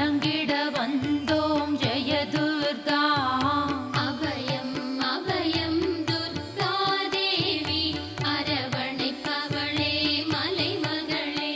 வணங்கிட வந்தோம் ஜெய துர்கா அபயம் அபயம் துர்கா தேவி அரவணைப்பவளே மலைமகளே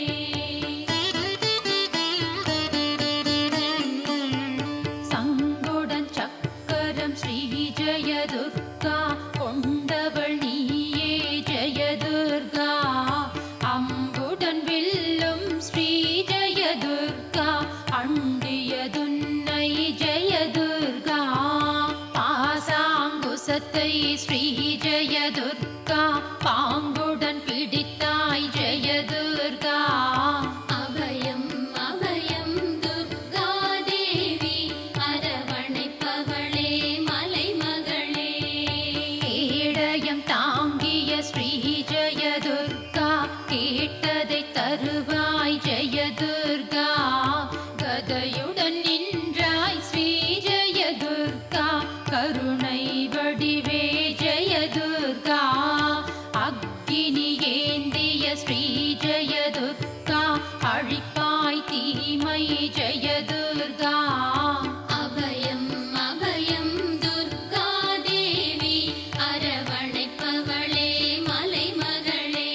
சங்குடன் சக்கரம் ஸ்ரீ ஜெய துர்கா கொண்டவள் நீயே ஜெய துர்கா அம்புடன் வில்லும் ஸ்ரீ ஜெய துர்கா அண்டியதுன்னை ஜெய துர்கா பாசாங்குசத்தை ஸ்ரீ ஜெய துர்கா பாங்குடன் பிடித்தாய் ஜெய துர்கா அபயம் அபயம் துர்கா தேவி அரவணைப்பவளே மலைமகளே கேடயம் தாங்கிய ஸ்ரீ ஜெய துர்கா கேட்டதை தருவாய் ஜெய துர்கா கதையுடன் நின்றாய் ஸ்ரீ ஜெய துர்கா கருணை வடிவே ஜெய துர்கா அக்கினி ஏந்திய ஸ்ரீ ஜெய துர்கா அழிப்பாய் தீமை ஜெய துர்கா அபயம் அபயம் துர்கா தேவி அரவணைப்பவளே மலைமகளே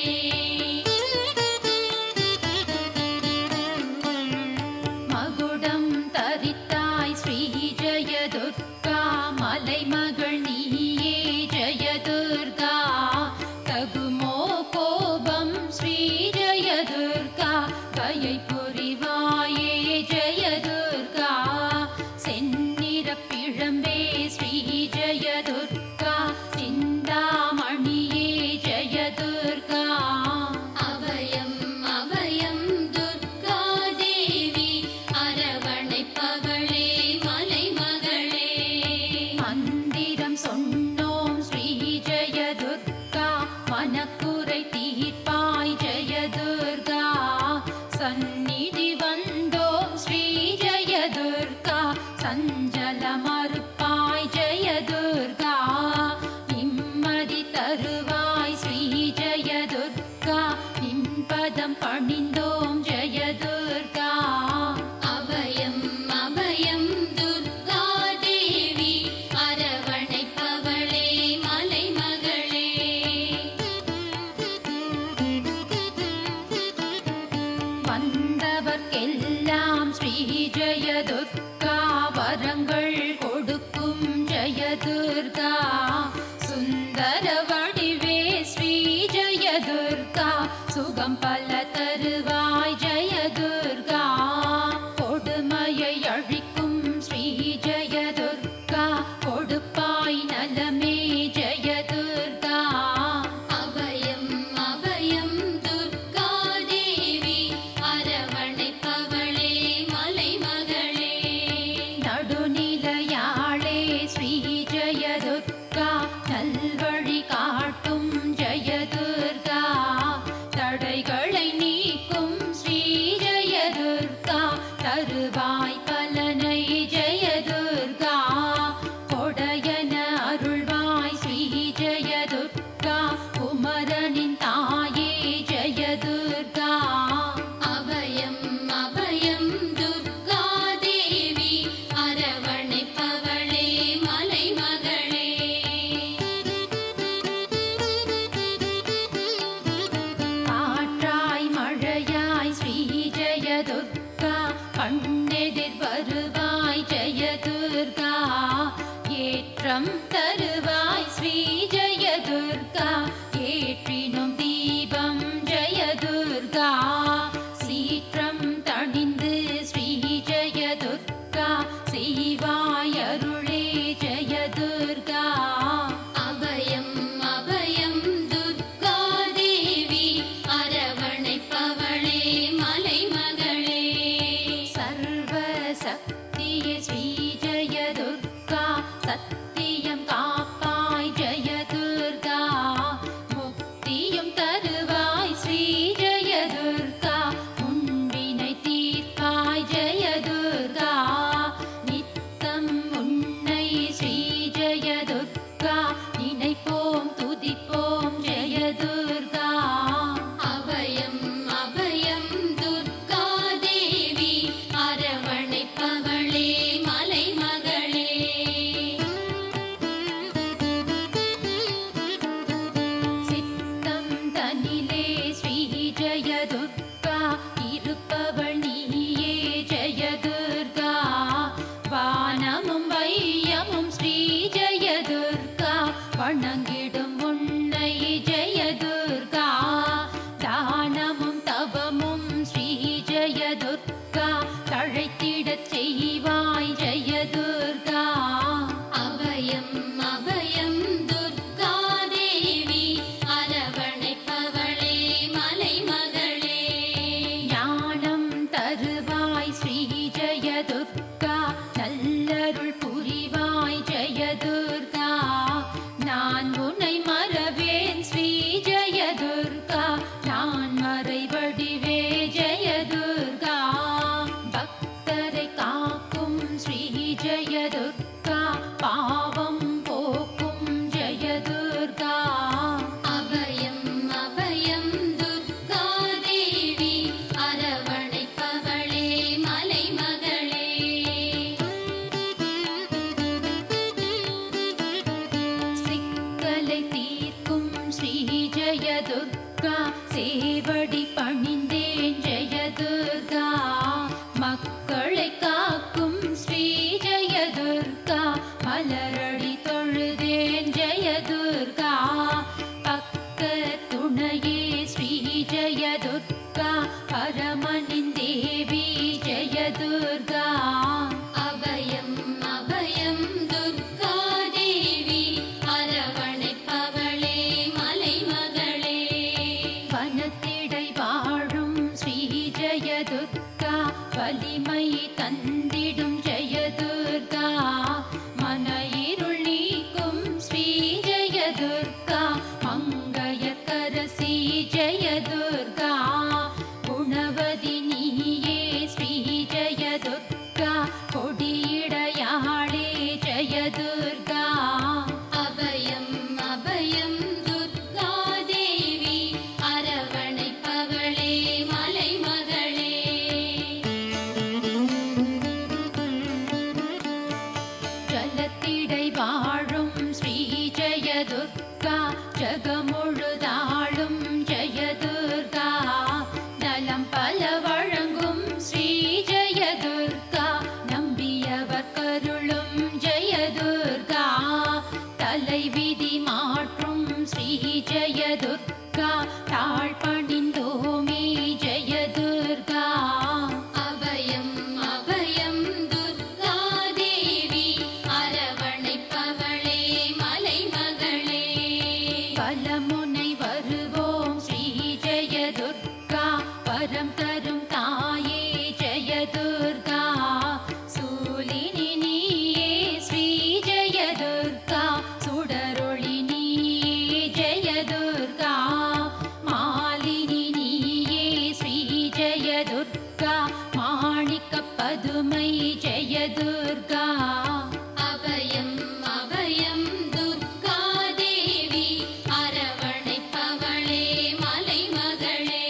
மகுடம் தரித்தாய் ஸ்ரீ ஜெய துர்கா மலைமகள் நீயே ஜெய துர்கா தகுமோ கோபம் ஸ்ரீ ஜெய துர்கா கயை புரிவாயே ஜெய துர்கா செந்நிற பிழம்பே ஸ்ரீ ஜெய துர்கா சிந்தாமணியே ஜெய துர்கா அபயம் அபயம் துர்கா தேவி அரவணைப்பவளே மலைமகளே மந்திரம் சொன்னோம் ஸ்ரீ ஜெய துர்கா மனக்குறை தீர்ப்பாய் ஜெய துர்கா சந்நிதி வந்தோம் ஸ்ரீ ஜெய துர்கா சஞ்சல மறுப்பாய் ஜெய துர்கா நிம்மதி தருவாய் ஸ்ரீ ஜெய துர்கா நின்பதம் பணிந்தோம் ஜெய துர்கா அபயம் அபயம் துர்கா தேவி அரவணைப்பவளே மலைமகளே வந்தவர்க்கெல்லாம் ஸ்ரீ ஜெய துர்கா வரங்கள் கொடுக்கும் ஜெய துர்கா சுந்தர வடிவே ஸ்ரீ ஜெய துர்கா சுகம் பல தருவாய் ஜெய துர்கா கொடுமையை அழிக்கும் ஸ்ரீ ஜெய துர்கா கொடுப்பாய் நலமே ஜெய துர்கா அபயம் அபயம் துர்கா தேவி அரவணைப்பவளே மலைமகளே நடுநிலையாளே ஸ்ரீ ஜெய துர்கா நல்வழி காட்டும் ஜெய துர்கா தடைகளை நீக்கும் ஸ்ரீ ஜெய துர்கா தருவாய் பலனை ஜெய துர்கா கொடையன அருள்வாய் ஸ்ரீ ஜெய துர்கா குமரனின் தாயே ஜெய துர்கா அபயம் அபயம் துர்கா தேவி அரவணைப்பவளே மலைமகளே காற்றாய் மழையாய் ஸ்ரீ ஜெய துர்கா கண்ணெதிர் வருவாய் ஜெய துர்கா ஏற்றம் தருவாய் ஸ்ரீ ஜெய துர்கா ஏற்றினும் தீபம் ஜெய துர்கா சீற்றம் தணிந்து ஸ்ரீ ஜெய துர்கா செய்வாய் அருளே ஜெய துர்கா அபயம் அபயம் துர்கா தேவி அரவணைப்பவளே மலைமகளே சர்வ சக்தியே ஸ்ரீ ஜெய துர்கா சத்தியம் காப்பாய் ஜெய துர்கா முக்தியும் தருவாய் ஸ்ரீ ஜெய துர்கா முன்வினை தீர்ப்பாய் ஜெய துர்கா நித்தம் உன்னை ஸ்ரீ ஜெய துர்கா நினைப்போம் துதிப்போம் ஜெய துர்கா அபயம் அபயம் துர்கா தேவி அரவணைப்பவளே ஸ்ரீ ஜெயதுர்கா பாவம் போக்கும் ஜெயதுர்கா அபயம் அபயம் துர்கா தேவி அரவணைப்பவளே மலைமகளே சிக்கலை தீர்க்கும் ஸ்ரீ ஜெயதுர்கா சேவடி பணிந்தேன் ஜெயதுர்கா மக்களை காக்கும் ஸ்ரீ ஜெயதுர்கா மலரடி தொழுதேன் ஜெயதுர்கா பக்க துணையே ஸ்ரீ ஜெயதுர்கா பரமனின் தேவி ஜெயதுர்கா அபயம் அபயம் துர்கா தேவி அரவணைப்பவளே மலைமகளே வனத்திடை வாழும் ஸ்ரீ ஜெயதுர்கா வலிமை தந்திடும் ஜெயதுர்கா மன இருள் நீக்கும் ஸ்ரீ ஜெயதுர்கா மங்கையக்கரசி ஜெயதுர்கா குணவதி நீயே ஸ்ரீ ஜெயதுர்கா கொடியிடையாளே ஜெயதுர்கா அபயம் அபயம் துர்கா தேவி அரவணைப்பவளே மலைமகளே ஜலத்திடை வாழும் ஸ்ரீ ஜெயதுர்கா ஜகமுழுதாளும் ஜெயதுர்கா நலம் பல வழங்கும் ஸ்ரீ ஜெயதுர்கா நம்பியவர் கருளும் ஜெயதுர்கா தலைவிதி மாற்றும் ஸ்ரீ ஜெயதுர்கா தாழ்பணிந்தோமே ஜெயதுர்கா அபயம் அபயம் துர்கா தேவி அரவணைப்பவளே மலைமகளே பலமுனை வருவோம் ஸ்ரீ ஜெயதுர்கா பரம் தரும் தாயே ஜெயதுர்கா சூலினி நீயே ஸ்ரீ ஜெயதுர்கா சுடரொளி நீயே ஜெயதுர்கா மாலினி நீயே ஸ்ரீ ஜெயதுர்கா மாணிக்க பதுமை ஜெயதுர்கா அபயம் அபயம் துர்கா தேவி அரவணைப்பவளே மலைமகளே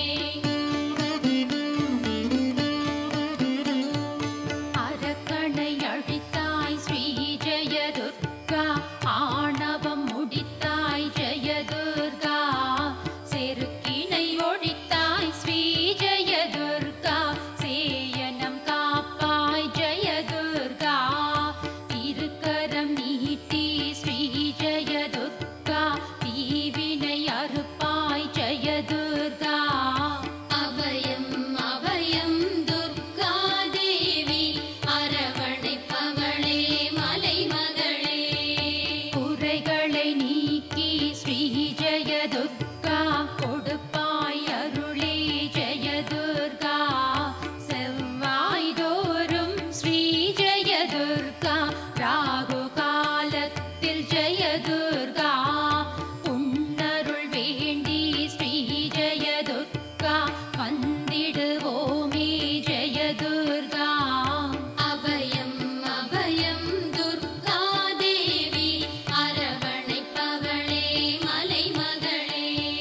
அரக்கணை அழித்தாய் ஸ்ரீ ஜெயதுர்கா ஆணவம் முடித்தாய் ஜெயதுர்கா செருக்கினை ஒழித்தாய் ஸ்ரீ ஜெயதுர்கா சேயனம் காப்பாய் ஜெயதுர்கா திருக்கரம் நீட்டி ஸ்ரீ ஜெயதுர்கா தீவினை அறுப்பாய் ஜெயதுர்கா அபயம் அபயம் துர்கா தேவி அரவணைப்பவளே மலைமகளே குறைகளை நீக்கி ஸ்ரீ ஜெயதுர்கா கொடுப்பாய் அருளே ஜெயதுர்கா செவ்வாய் தோறும் ஸ்ரீ ஜெயதுர்கா ராகு காலத்தில் ஜெயதுர்கா உன்னருள் வேண்டி ஸ்ரீ ஜெயதுர்கா வந்திடுவோமே ஜெயதுர்கா அபயம் அபயம் துர்கா தேவி அரவணைப்பவளே மலைமகளே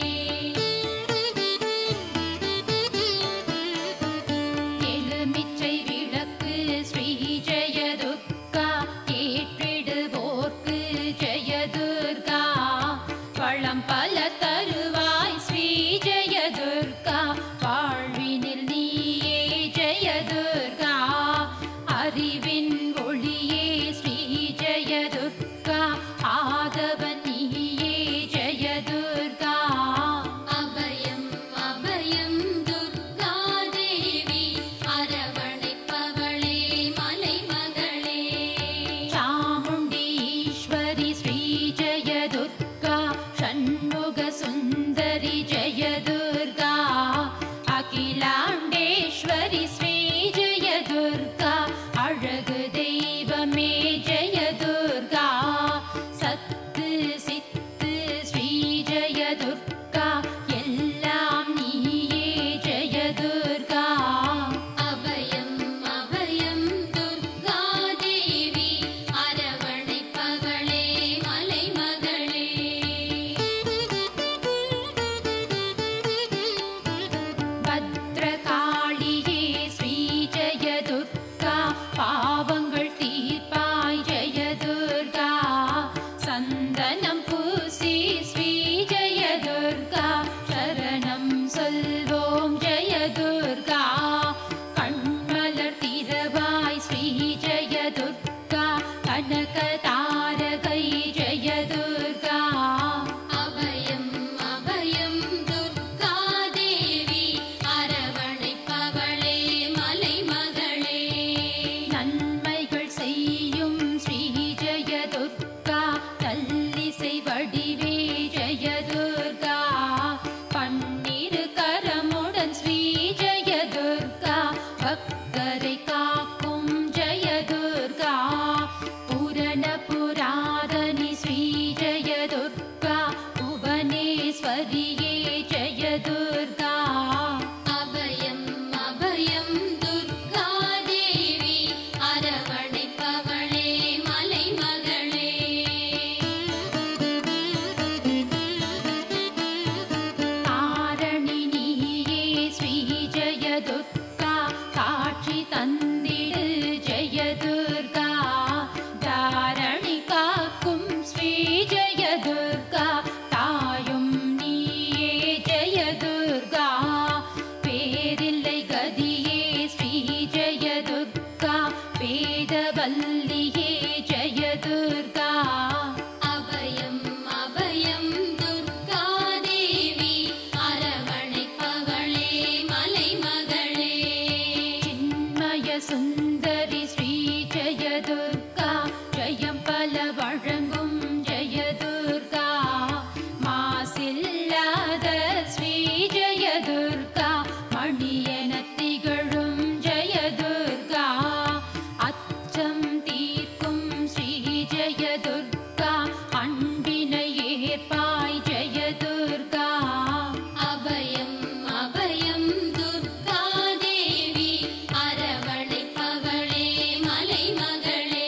எலுமிச்சை விளக்கு ஸ்ரீ ஜெயதுர்கா ஏற்றிடுவோர்க்கு ஜெயதுர்கா வளம் பல தருவாய் ஸ்ரீ ஜெயதுர்கா வாழ்வினில் நீயே ஜெயதுர்கா அறிவின் ஒளியே ஸ்ரீ ஜெயதுர்கா ஆதவன் நீயே ஜெயதுர்கா அபயம் அபயம் துர்கா தேவி அரவணைப்பவளே மலைமகளே சாமுண்டி ஈஸ்வரி ஸ்ரீ ஜெயதுர்கா ஷண்முக சுந்தரி ஜெயதுர்கா அகிலாண்டேஸ்வரி ஸ்ரீ ஜெயதுர்கா அழகு वेदवल्लिये जय दुर्गा அபயம் அபயம் துர்கா தேவி அரவணைப்பவளே மலைமகளே चिन्मय सुन्दरि श्री जय दुर्गा जयं பல வழங்கும் ஜெய துர்கா மாசில்லாத ஸ்ரீ ஜெய துர்கா மணியென திகழும் ஜெய துர்கா அச்சம் தீர்க்கும் ஸ்ரீ ஜெய துர்கா அன்பினை ஏற்பாய் ஜெய துர்கா அபயம் அபயம் துர்கா தேவி அரவணைப்பவளே மலைமகளே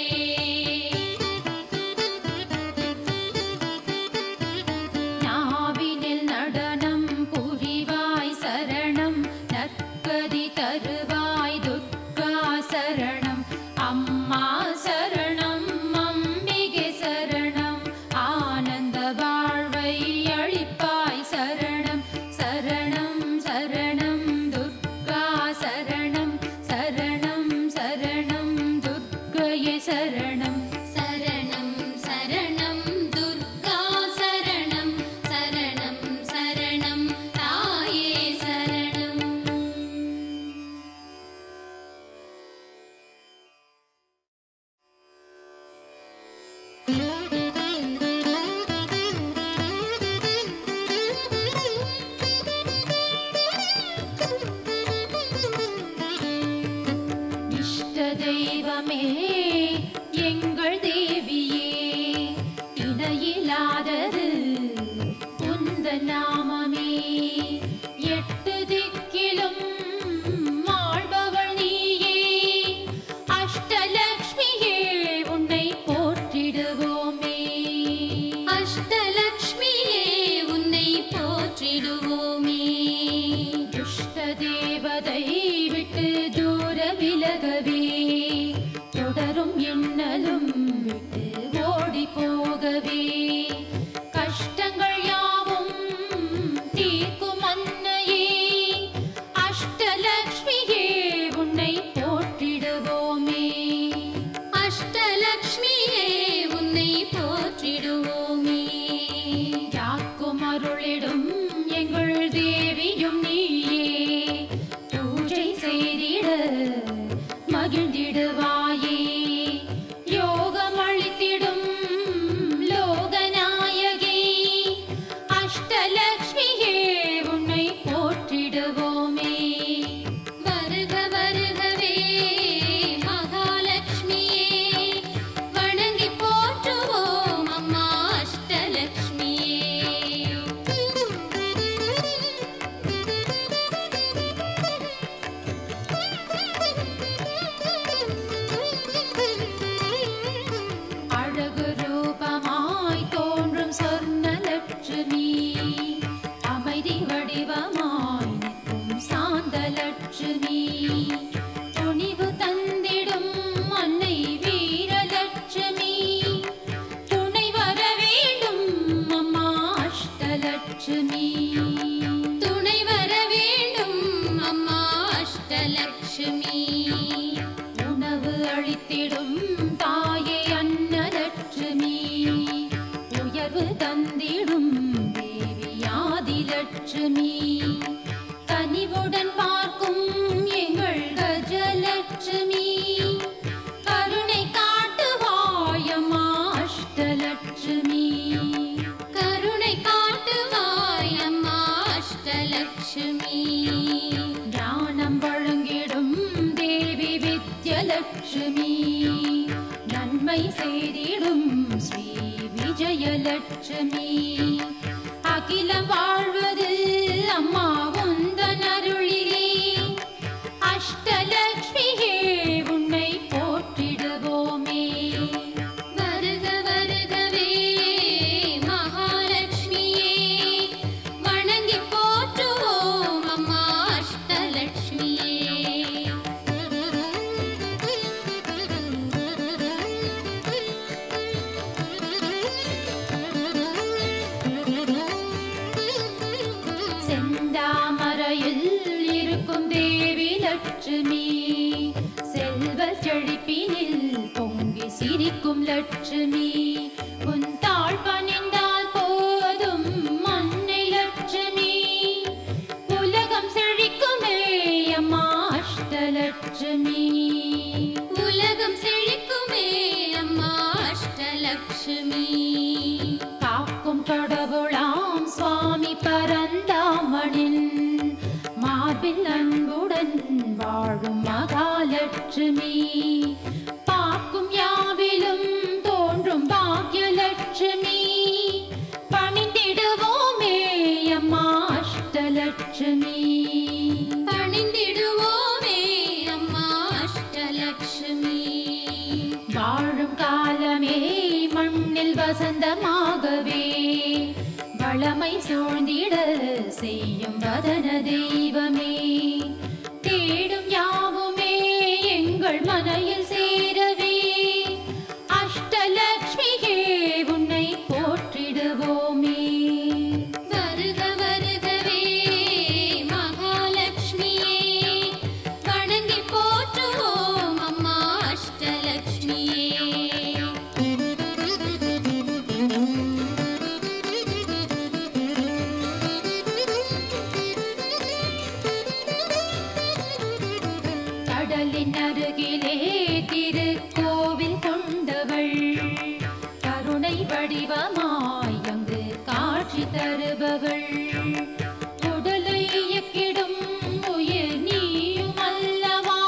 நாவினில் நடனம் புரிவாய் சரணம் நற்கதி தருவாய் துர்கா சரணம் அம்மா சரணம் அம்பிகை சரணம் ஆனந்த வாழ்வை அளிப்பாய் சரணம் சரணம் சரணம் துர்கா சரணம் சரணம் சரணம் துர்க்கையே சரணம் சரணம் சரணம் துர்கா சரணம் சரணம் சரணம் தாயே சரணம் இஷ்ட தெய்வமே எங்கள் தேவியே இணையில்லாதது உந்த நாமமே எட்டு திக்கிலும் ஆள்பவள் நீயே அஷ்டலக்ஷ்மியே உன்னை போற்றிடுவோமே அஷ்டலக்ஷ்மியே உன்னை போற்றிடுவோமே துஷ்ட தேவதை விட்டு தூர விலகவே தொடரும் எண்ணலும் விட்டு ஓடி போகவே கஷ்டங்கள் யாவும் தீர்க்கும் அன்னையே அஷ்டலக்ஷ்மியே உன்னை போற்றிடுவோமே அஷ்டலக்ஷ்மியே உன்னை போற்றிடுவோமே யாக்கும் அருளிடும் எங்கள் தேவியும் நீயே பூஜை செய்திட மகிழ்ந்திடுவாயே யோகம் அளித்திடும் லோகநாயகி அஷ்டலக்ஷ்மியே உன்னை போற்றிடுவோமே வருக வருகவே மகாலட்சுமியே வணங்கி போற்றுவோம் அம்மா அஷ்டலக்ஷ்மியே அழகு ரூபமாய் தோன்றும் சொர்ணலட்சுமி அமைதி வடிவமாய் நிற்கும் சாந்தலட்சுமி துணிவு தந்திடும் அன்னை வீரலட்சுமி துணை வர வேண்டும் அம்மா அஷ்டலட்சுமி துணை வர வேண்டும் அம்மா அஷ்டலக்ஷ்மி உணவு அளித்திடும் தாயே அன்னலட்சுமி உயர்வு தந்திடும் தேவி ஆதிலட்சுமி கனிவுடன் பார்க்கும் எங்கள் கஜலட்சுமி கருணை காட்டுவாயம்மா அஷ்டலட்சுமி கருணை காட்டுவாய் அம்மா அஷ்டலக்ஷ்மி ஞானம் வழங்கிடும் தேவி வித்யலட்சுமி நன்மை செய்திடும் ஸ்ரீ விஜயலட்சுமி அகிலம் வாழ்வது அம்மா உந்தன் அருளிலே அஷ்டலட்சுமியே உன்னை போற்றிடுவோமே வருக வருகவே மகாலட்சுமியே வணங்கி போற்றுவோம் அம்மா அஷ்டலக்ஷ்மியே செந்தா அடுப்பினில் பொங்கி சிரிக்கும் லட்சுமி உன் தாழ் பணிந்தால் போதும் மண்ணை லட்சுமி உலகம் செழிக்குமே அம்மா அஷ்டலட்சுமி உலகம் செழிக்குமே அம்மா அஷ்டலக்ஷ்மி காக்கும் கடவுளாம் சுவாமி பரந்தாமனின் மார்பில் அன்புடன் வாழும் மகாலட்சுமி பார்க்கும் யாவிலும் தோன்றும் பாக்யலட்சுமி பணிந்திடுவோமே அம்மா அஷ்டலட்சுமி பணிந்திடுவோமே அம்மா அஷ்டலக்ஷ்மி வாழும் காலமே மண்ணில் வசந்தமாகவே வளமை சூழ்ந்திட செய்யும் வதன தெய்வமே தேடும் யாவுமே எங்கள் மனையில் சேரவே அஷ்டலக்ஷ்மியே உன்னை போற்றிடுவோமே வருக வருகவே மகாலட்சுமியே வணங்கி போற்றுவோம் அம்மா அஷ்டலக்ஷ்மியே கடலின் அருகிலே திருக்கோவில் கொண்டவள் கருணை வடிவமாய் அங்கு காட்சி தருபவள் உடலை இயக்கிடும் உயிர் நீயும் அல்லவா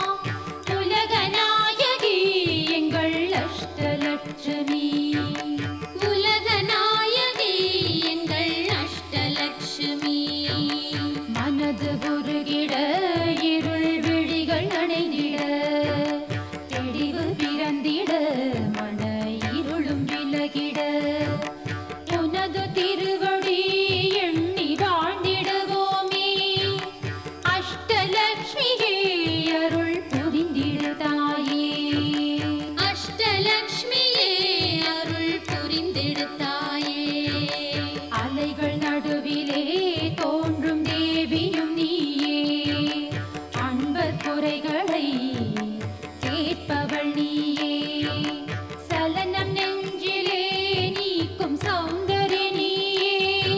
உலகநாயகி எங்கள் அஷ்டலட்சுமி உலக நாயகி எங்கள் அஷ்டலக்ஷ்மி மனது உருகிட இருள் விழிகள் அணைந்திட தெளிவு பிறந்திட மன இருளும் விலகிட உனது திருவடி எண்ணி வாழ்ந்திடுவோமே அஷ்டலக்ஷ்மியே அருள் புரிந்திடு தாயே அஷ்டலக்ஷ்மியே அருள் புரிந்தெடுத்தாயே அலைகள் நடுவிலே தோன்றும் தேவியும் நீயே அன்பர் குறைகளை கேட்பவள் நீயே சலனம் நெஞ்சிலே நீக்கும் சௌந்தரி நீயே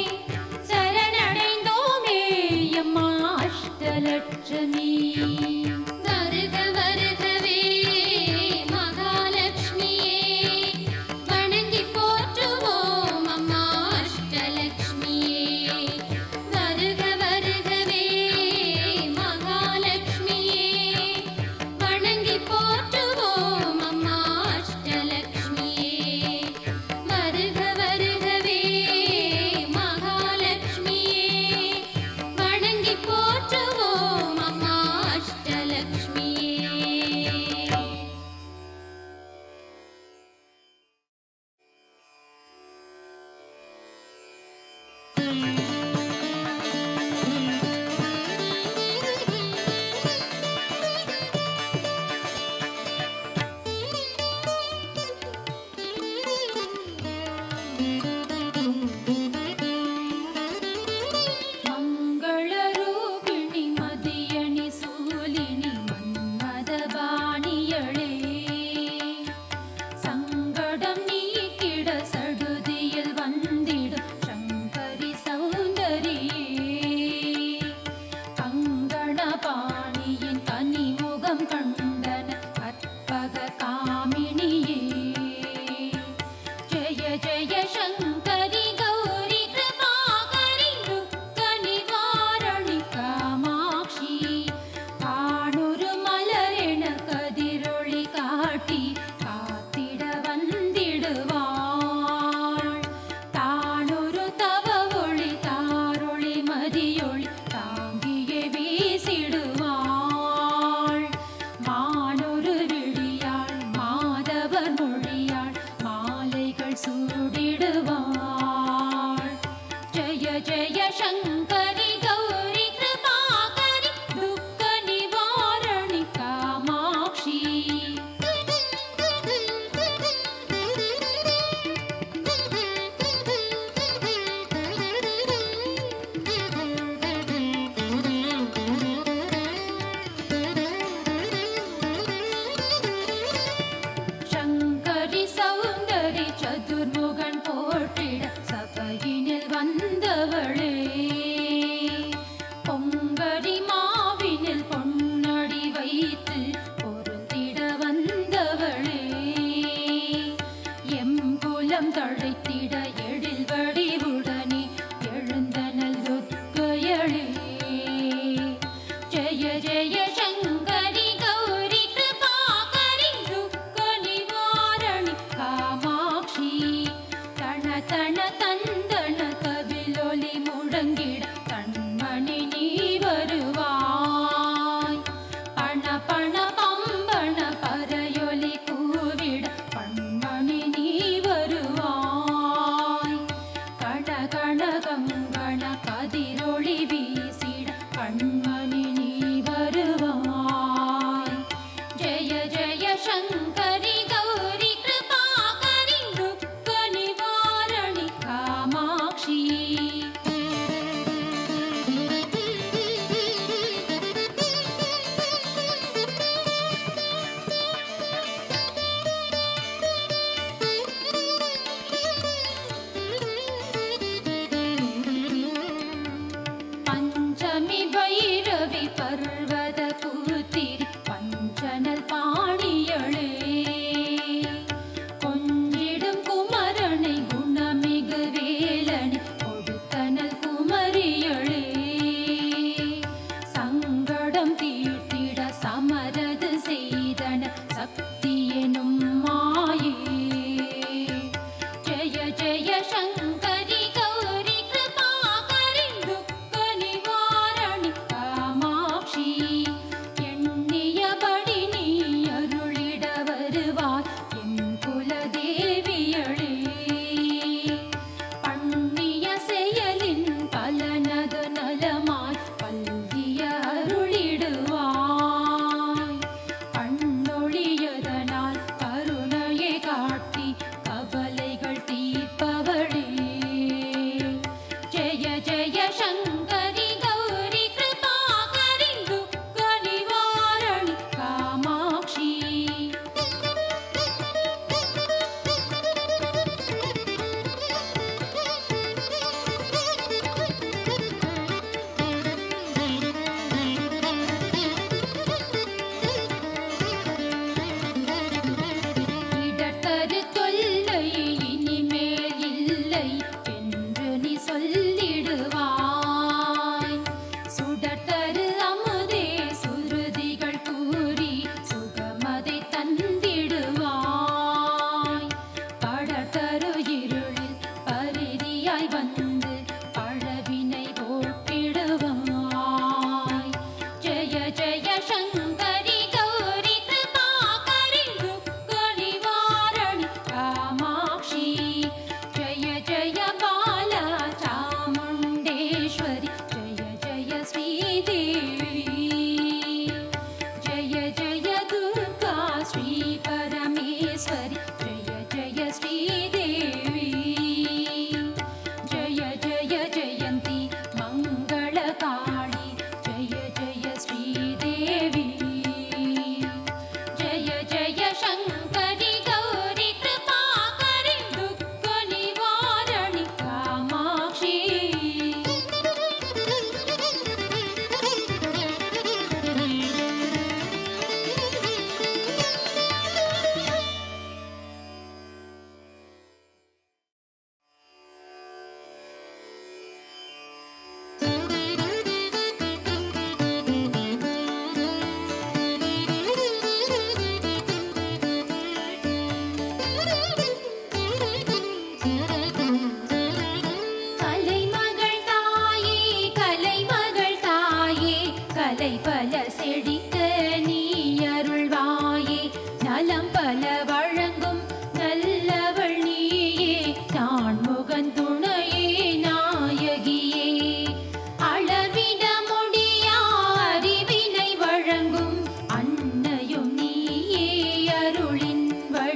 சரணடைந்தோமே அம்மா அஷ்டலட்சுமி வருக வருகவே மகாலட்சுமியே வணங்கி போற்றுவோம் அம்மா அஷ்டலக்ஷ்மியே வருக வருகவே மகாலட்சுமியே வணங்கி போற்றுவோம் அம்மா அஷ்டலக்ஷ்மியே வருக வருகவே மகாலட்சுமியே வணங்கி போற்றுவோம் அம்மா அஷ்டலக்ஷ்மியே மங்களரூபிணி மதியணி சூலினி மன்மதபாணியளே சங்கடம் நீக்கிட சடுதியில் வந்திடும் சங்கரி சௌந்தரியே கங்கணபாணியின் கனிமுகம் கண்டன கற்பக காமினியே ஜய ஜய சங்கரி கௌரி கிருபாகரி துக்க நிவாரணி காமாட்சி காணுரு மலரென கதிரொளி காட்டி காத்திட வந்திடுவாள் தானொரு தவ ஒளி தாரொளி மதியொளி தாங்கியே வீசிடுவாள் மானொரு விழியாள் மாதவர் மொழியாள் மாலைகள் சூடிடுவாள் ஜய ஜய சங்கரி கௌரி கிருபாகரி துக்க நிவாரணி காமாட்சி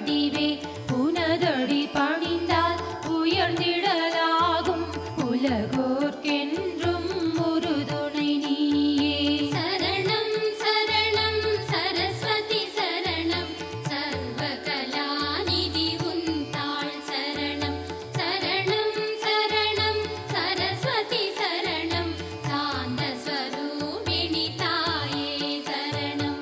வடிவே உனதடி பணிந்தால் உயர்ந்திடலாகும் உலகோர்க்கென்றும் உறுதுணை நீயே சரணம் சரணம் சரஸ்வதி சரணம் சர்வகலாநிதி உன் தாள் சரணம் சரணம் சரணம் சரஸ்வதி சரணம் சாந்த ஸ்வரூபிணி தாயே சரணம்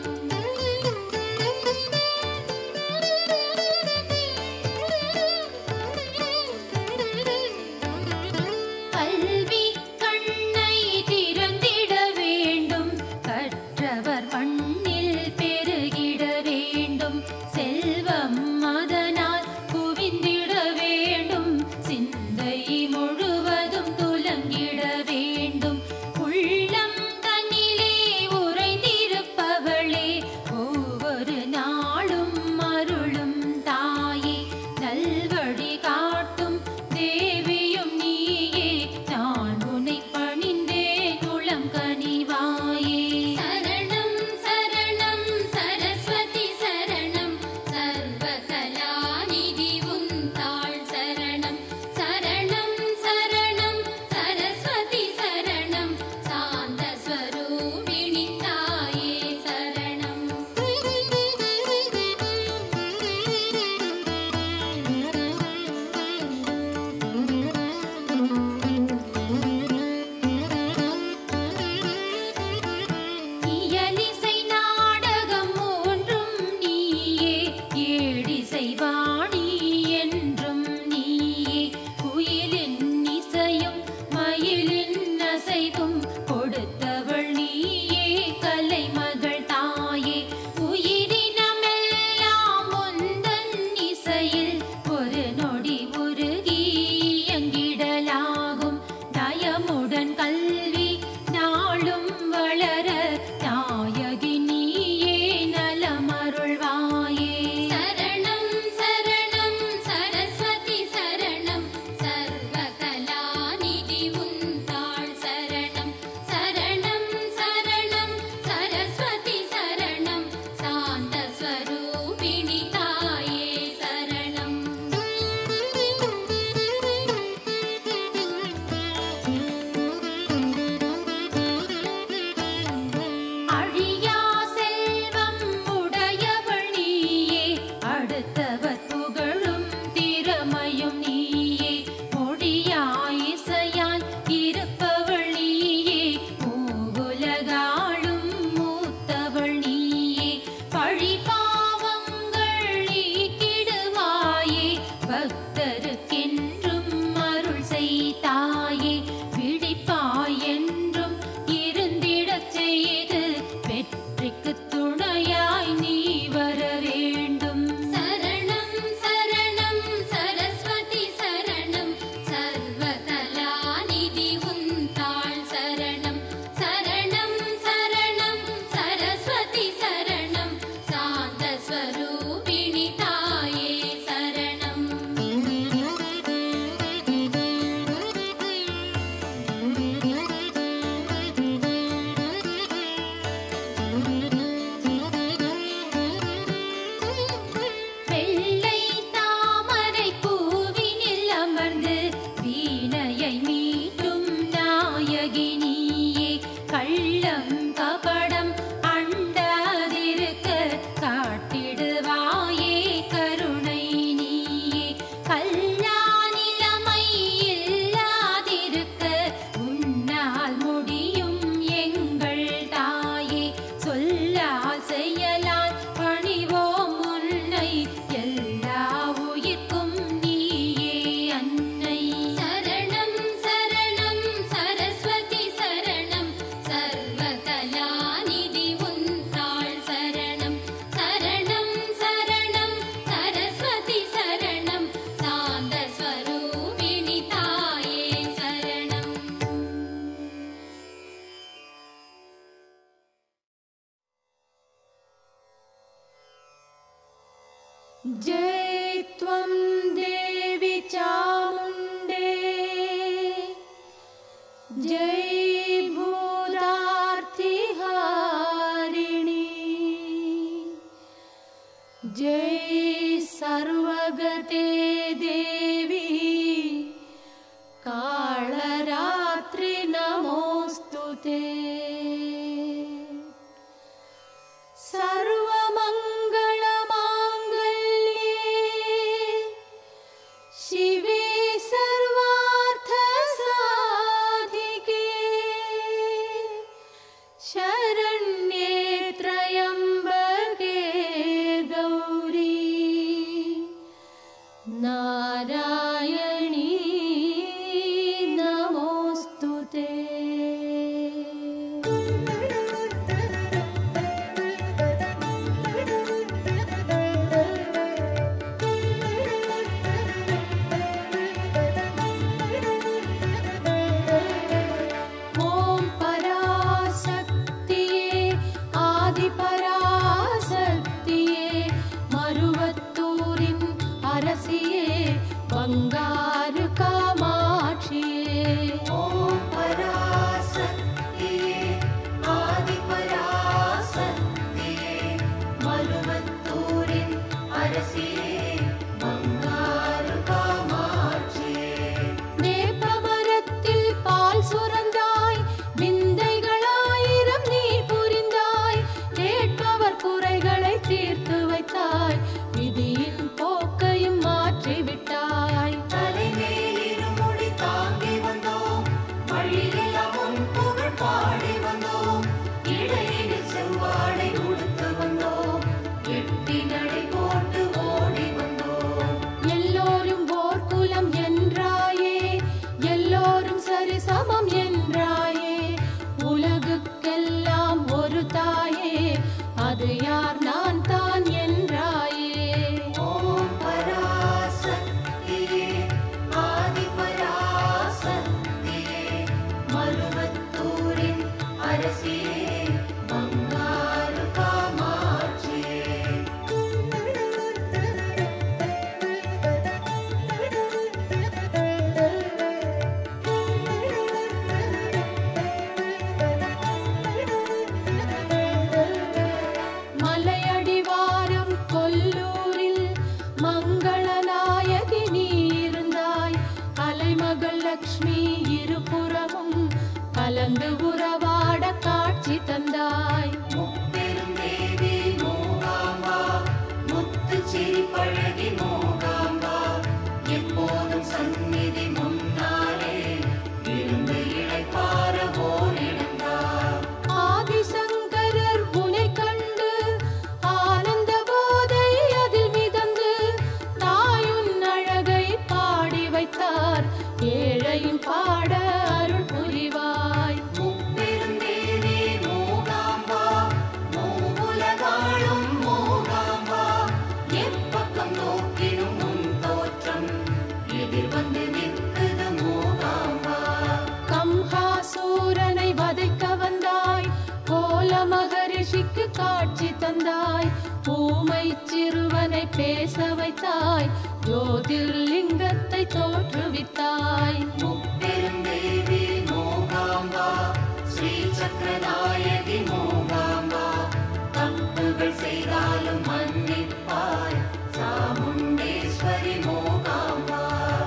கல்வி கண்ணை திறந்திட வேண்டும் கற்றவர் மண்ணில் பெருகிட வேண்டும் செல்வம் அதனால் குவிந்திட வேண்டும் சிந்தை முழுவதும் துலங்கிட வேண்டும் உள்ளம் தன்னிலே உறைந்திருப்பவளே ஒவ்வொரு நாளும் அருளும் தாயே நல்வழி காட்டும் தேவியும் நீயே நான் உன்னை பணிந்தேன் உளம் கனிவாயே சரணம் சரணம் சரஸ்வதி சரணம் சர்வகலாநிதி உன் தாள் சரணம் சரணம் சரணம் சரஸ்வதி சரணம் சாந்த ஸ்வரூபிணி தாயே சரணம் இயலிசை நாடகம் மூன்றும் நீயே ஏழிசை வாணி என்றும் நீயே குயிலின் இசையும் மயிலின் அசைவும் கொடுத்தவள் நீயே கலைமகள் தாயே உயிரினமெல்லாம் உந்தன் இசையில் ஒரு நொடி உருகி இயங்கிடலாகும் நயமுடன் கல்வி நாளும் வளர நாயகி நீயே நலமருள்வாயே சரணம் சரணம் சரஸ்வதி சரணம் சர்வகலாநிதி உன் தாள் சரணம் சரணம் சரணம் சரஸ்வதி சரணம் சாந்த ஸ்வரூபிணி தாயே சரணம் அழியா செல்வம் உடையவள் நீயே அடுத்தவர் புகழும் திறமையும் நீயே மொழியா இசையால் இருப்பவள் நீயே பூவுலகாளும் மூத்தவள் நீயே பழி பாவங்கள் நீக்கிடுவாயே பக்தருக்கென்றும் அருள் செய்தாயே விழிப்பாய் என்றும் இருந்திடச் செய்து வெற்றிக்கு துணையாய் நீ வர வேண்டும் சரணம் சரணம் சரஸ்வதி சரணம் சர்வகலாநிதி உன் தாள் சரணம் சரணம் சரணம் சரஸ்வதி சரணம் சாந்த ஸ்வரூபிணி தாயே சரணம் வெள்ளை தாமரை பூவினில் அமர்ந்து வீணையை மீட்டும் நாயகி நீயே கள்ளம் கபடம் அண்டாதிருக்க காட்டிடுவாயே கருணை நீயே கல்லாநிலமை இல்லாதிருக்க உன்னால் முடியும் எங்கள் தாயே சொல்லால் செயலால் பணிவோம் உன்னை எல்லா உயிர்க்கும் நீயே அன்னை சரணம் சரணம் சரஸ்வதி சரணம் சர்வகலாநிதி உன் தாள் சரணம் சரணம் சரணம் சரஸ்வதி சரணம் சாந்த ஸ்வரூபிணி தாயே சரணம் जय त्वं देवि चामुण्डे जय भूदार्तिहारिणि जय सा வேப்பமரத்தில் பால் சுரந்தாய் விந்தைகளாயிரம் நீ புரிந்தாய் கேட்பவர் குறைகளை தீர்த்து வைத்தாய் விதியின் போக்கையும் மாற்றி விட்டாய் தலைமேலிருமுடி தாங்கி வந்தோம் வழியெல்லாம் உன் புகழ் பாடி வந்தோம் இடையினில் செவ்வாடை உடுத்து வந்தோம் எட்டி நடை போட்டு ஓடி வந்தோம் எல்லோரும் ஓர் குலம் என்றாயே எல்லோரும் சரிசமம் என்றாயே உலகுக்கெல்லாம் ஒரு தாயே அது யார் நான் தான் என்றாயே ஓம் பராசக்தியே ஆதி பராசக்தியே மருவத்தூரின் அரசியே பங்காரு காமாட்சியே மலையடிவாரம் கொல்லூரில் மங்களநாயகி நீ இருந்தாய் கலைமகள் லக்ஷ்மி இருபுறமும் கலந்து உறவாட காட்சி தந்தாய் முப்பெருந்தேவி மூகாம்பா முத்துச்சிரி பழகி மூகாம்பா எப்போதும் சந்நிதி முன்னாலே இருந்து இழைப்பார ஓரிடந்தா ஆதிசங்கரர் உனை கண்டு ஆனந்த போதை அதில் மிதந்து தாயுன் அழகை பாடி வைத்தார் ஏழையும் பாட அருள் புரிவாய் முப்பெருந்தேவி மூகாம்பா மூவுலகாளும் மூகாம்பா எப்பக்கம் நோக்கினும் உன் தோற்றம் எதிர் வந்து நிற்குது மூகாம்பா கம்ஹாசூரனை வதைக்க வந்தாய் கோல மகரிஷிக்கு காட்சி தந்தாய் ஊமை சிறுவனை பேச வைத்தாய் ஜோதிர்லிங்கத்தை தோற்றுவித்தாய் முப்பெருந்தேவி மூகாம்பா ஸ்ரீ சக்கரநாயகி மூகாம்பா தப்புகள் செய்தாலும் மன்னிப்பாய் சாமுண்டேஸ்வரி மூகாம்பா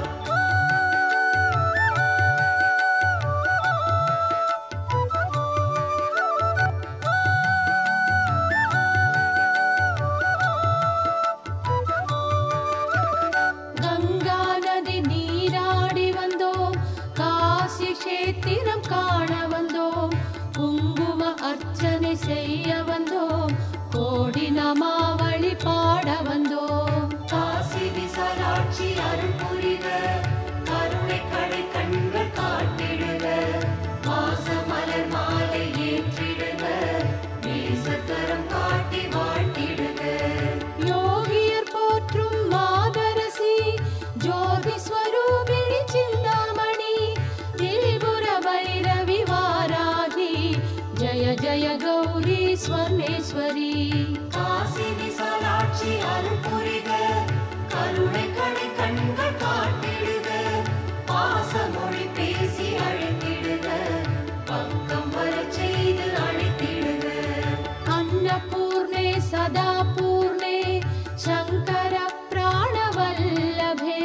கங்கா நதி நீராடி வந்தோம் காசி கஷேத்திரம் காண வந்தோம் குங்கும அர்ச்சனை செய்ய வந்தோம் கோடி நமாவளி பாட வந்தோம் காசி விசாலாட்சி அருள் புரிக கருணை கடை கண்கள் காட்டிடுக வாச மலர் மாலை ஏற்றிடுக நேசக்கரம் காட்டி வாழ்த்திடுக யோகியர் போற்றும் மாதரசி ஜோதி ஸ்வரூபிணி சிந்தாமணி திரிபுர பைரவி வாராகி ஜய ஜய கௌரி ஸ்வர்ணேஸ்வரி காசி விசாலாட்சி அருள் புரிக கருணை கடை கண்கள் காட்டிடுக பாசமொழி பேசி அழைத்திடுக பக்கம் வரச் செய்து அழைத்திடுக अन्नपूर्णे सदा पूर्णे शङ्कर प्राणवल्लभे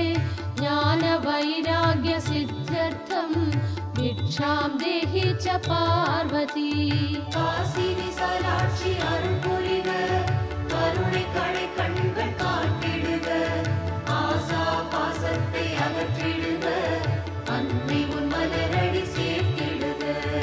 ज्ञानवैराग्यसिद्ध्यर्थं भिक्षां देहि च पार्वती காசி விசாலாட்சி அருள் புரிக கருணை கடை கண்கள் காட்டிடுக ஆசா பாசத்தை அகற்றிடுக அன்னை உன் மலரடி சேர்த்திடுக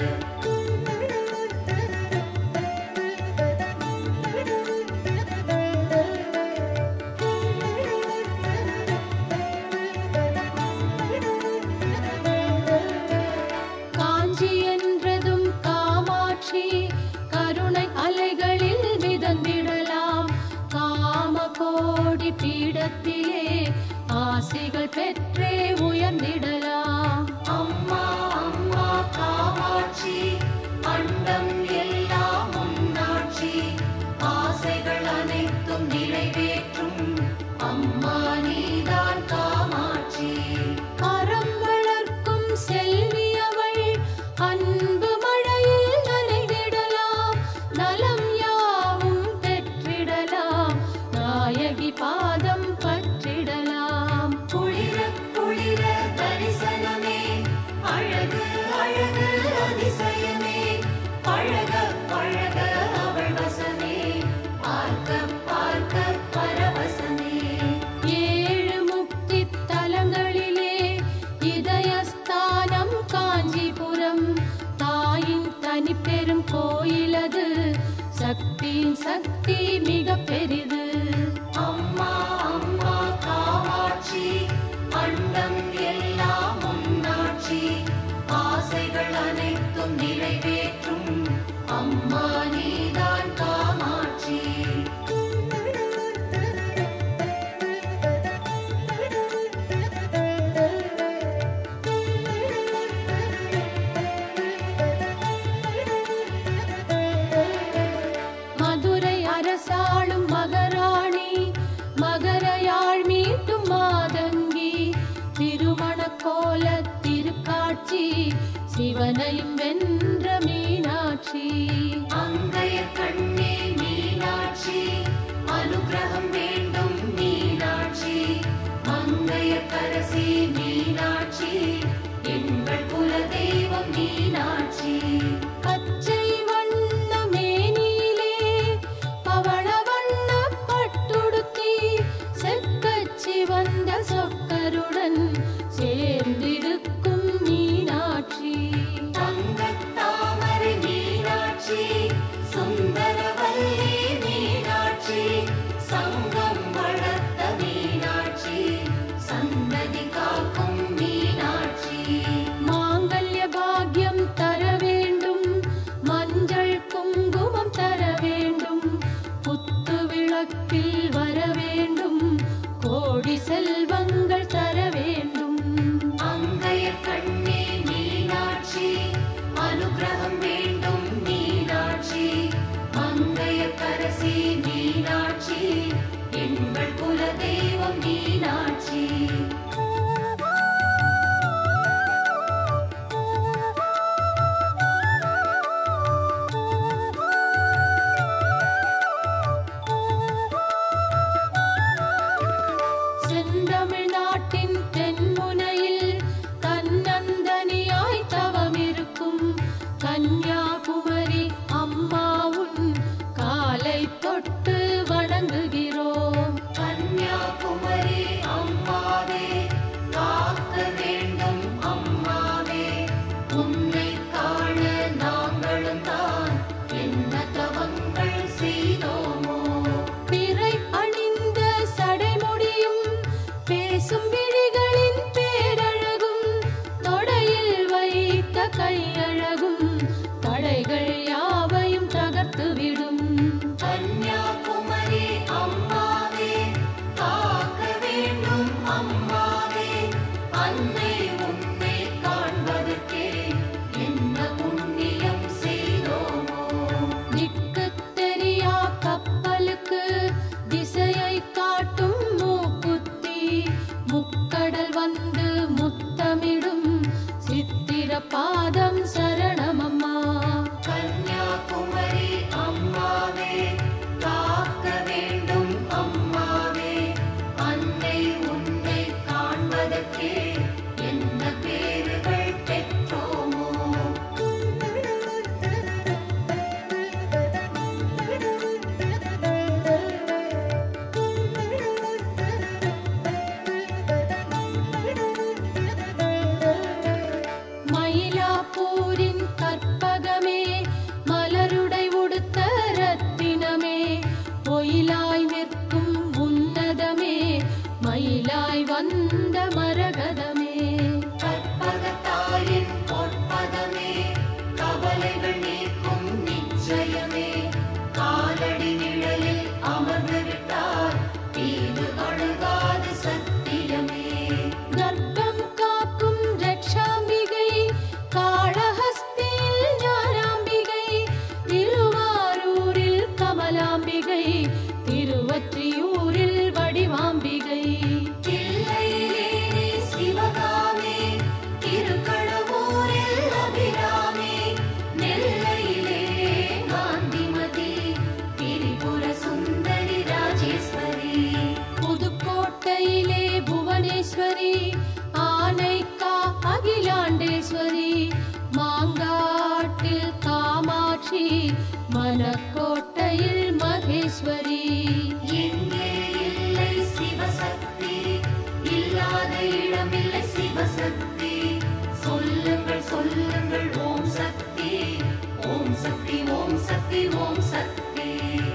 காஞ்சி என்றதும் காமாட்சி கருணை அலைகளில் மிதந்திடலாம் காம கோடி பீடத்திலே ஆசிகள் பெற்றே உயர்ந்திடலாம் அம்மா அம்மா காமாட்சி அண்டம் எல்லாம் உன்னாட்சி ஆசைகள் அனைத்தும் நிறைவேற்றும் அம்மா நீதான் காமாட்சி அறம் வளர்க்கும் செல்வி அவள் அன்பு மழையில் நனைந்திடலாம் நலம் யாவும் பெற்றிடலாம் நாயகி பாத கோலத் திருக்காட்சி சிவனையும் வென்ற மீனாட்சி அங்கைய கண்ணே மீனாட்சி அனுகிரகம் வேண்டும் மீனாட்சி மங்கைய கரசி மீனாட்சி எங்கள் குலதெய்வம் மீனாட்சி பச்சை வண்ண மேனியிலே பவள வண்ண பட்டுடுத்தி செக்கச்சி வந்த சொக்கருடன் சேர்ந்திருக்கும் மீனாட்சி தங்கத் தாமரை மீனாட்சி சுந்தரவல்லி மீனாட்சி சங்கம் வளர்த்த மீனாட்சி சந்ததி காக்கும் மீனாட்சி மாங்கல்ய பாக்யம் தர வேண்டும் மஞ்சள் குங்குமம் தர வேண்டும் குத்து விளக்கில் வர வேண்டும் கோடி செல்வங்கள் தர வேண்டும் அங்கைய கண்ணே மீனாட்சி அனுகிரகம் வேண்டும் மீனாட்சி மங்கைய கரசி மீனாட்சி எங்கள் குலதெய்வம் மீனாட்சி செந்தமிழ்நாட்டின் தென்முனையில் தன்னந்தனியாய் தவமிருக்கும் கன்னியாகுமரி அம்மாவுன் காலை தொட்டு வணங்குகிறோம் கன்னியாகுமரி அம்மாவே காக்க வேண்டும் அம்மாவே உன்னை காண நாங்களும் தான் என்ன தவங்கள் செய்தோமோ பிறை அணிந்த சடைமுடியும் பேசும் விழிகளின் பேரழகும் தொடையில் வைத்த கையழகும் தடைகள் யாவையும் தகர்த்துவிடும் கன்னியாகுமரி அம்மாவே காக்க வேண்டும் அம்மாவே அன்னை உன்னை காண்பதற்கே என்ன புண்ணியம் செய்தோமோ திக்குத் தெரியா கப்பலுக்கு திசையை காட்டும் மூக்குத்தி முக்கடல் வந்து முத்தமிடும் சித்திர பாதம் சரணமம்மா கன்னியாகுமரி அம்மாவே காக்க வேண்டும் அம்மாவே அன்னை உன்னை காண்பதற்கே என்ன பேறுகள் பெற்றோமோ மயிலாப்பூரின் கற்பகமே மலருடை உடுத்த ரத்தினமே பொயிலாய் நிற்கும் உன்னதமே மயிலாய் வந்த மரகதமே கற்பகத்தாயின் பொற்பதமே கவலைகள் நீக்கும் நிச்சயமே காலடி நிழலில் அமர்ந்து விட்டார் தீது அழுகாது சத்தியமே கர்ப்பம் காக்கும் ரக்ஷாம்பிகை காளஹஸ்தியில் ஞானாம்பிகை திருவாரூரில் கமலாம்பிகை திருவற்றியூரில் வடிவாம்பிகை தில்லையிலே நீ சிவகாமி திருக்கடவூரில் அபிராமி நெல்லையிலே காந்திமதி திரிபுர சுந்தரி ராஜேஸ்வரி புதுக்கோட்டையிலே புவனேஸ்வரி ஆனைக்கா அகிலாண்டேஸ்வரி மாங்காட்டில் காமாட்சி மணக்கோட்டையில் மகேஸ்வரி எங்கே இல்லை சிவசக்தி இல்லாத இடமில்லை சிவசக்தி சொல்லுங்கள் சொல்லுங்கள் ஓம் சக்தி ஓம் சக்தி ஓம் சக்தி ஓம் சக்தி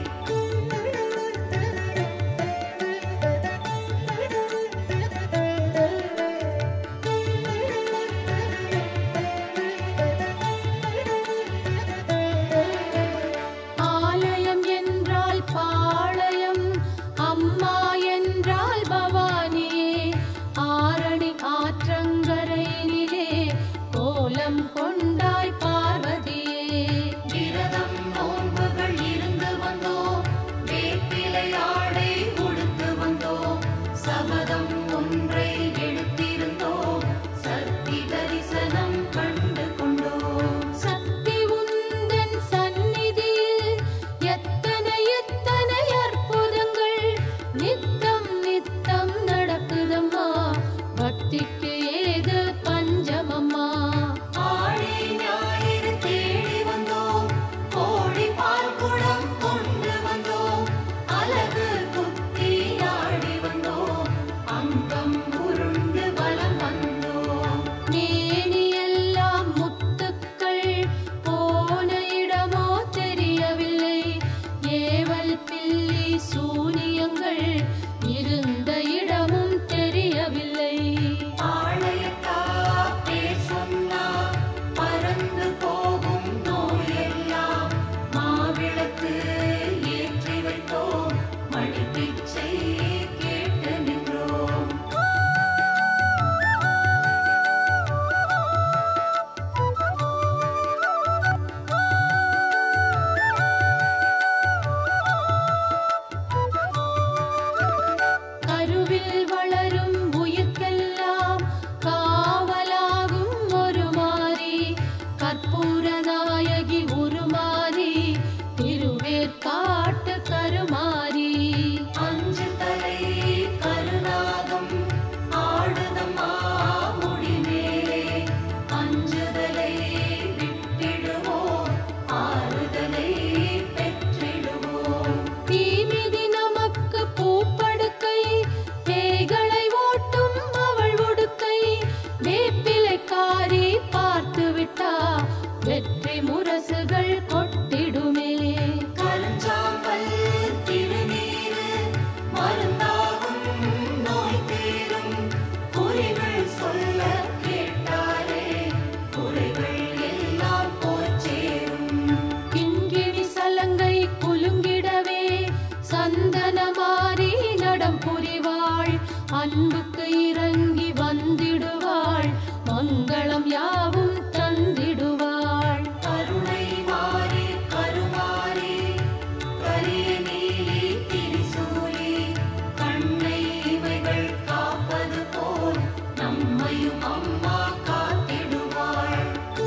ஆலயம் என்றால் பாளையம் அம்மா என்றால் பவானியே ஆரணி ஆற்றங்கரையினிலே கோலம் கொண்டாய் பார்வதியே விரதம் நோன்புகள் இரு அன்புக்கு இறங்கி வந்திடுவாள் மங்களம் யாவும் தந்திடுவாள் கருணை மாறி கருமாறி கரிய நீலி திரிசூலி கண்ணை இமைகள் காப்பது போல் நம்மையும் அம்மா காத்திடுவாள்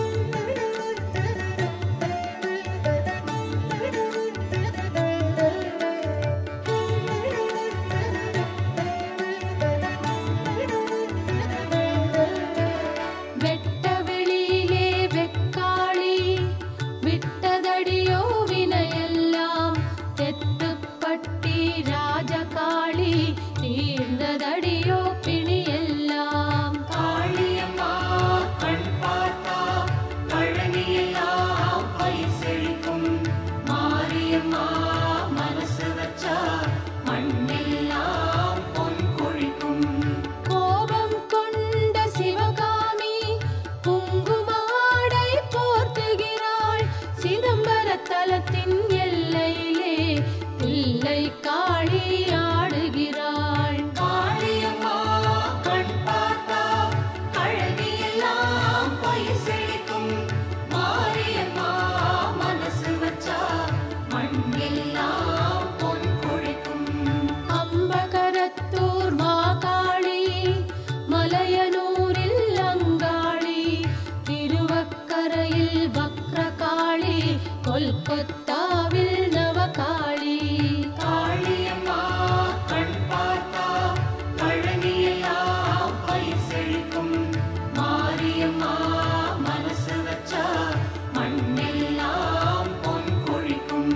வெட்ட வெளியிலே வெக்காளி விட்டதடியோ வினையெல்லாம் தெத்துப்பட்டி ராஜகாளி தீர்ந்ததடியோ பிணியெல்லாம் காளியம்மா கண் பார்த்தா பழனியெல்லாம் பயிர் செழிக்கும் மாரியம்மா மனசு வச்சா மண்ணெல்லாம் பொன் கொழிக்கும் கோபம் கொண்ட சிவகாமி குங்குமாடை போர்த்துகிறாள் சிதம்பர தலத்தின் எல்லையிலே பிள்ளை காளி ஆடுகிறாள் காளியம்மா கண் பார்த்தா பழனியெல்லாம் பயிர் செழிக்கும் மாரியம்மா மனசு வச்சா மண்ணெல்லாம் பொன் கொழிக்கும் அம்பகரத்தூர் மாகாளி மலையனூரில் அங்காளி திருவக்கரையில் வக்ரகாளி கொல்கத்தாவில் நவகாளி காளியம்மா கண் பார்த்தா பழனியெல்லாம் பயிர் செழிக்கும் மாரியம்மா மனசு வச்சா மண்ணெல்லாம் பொன் கொழிக்கும்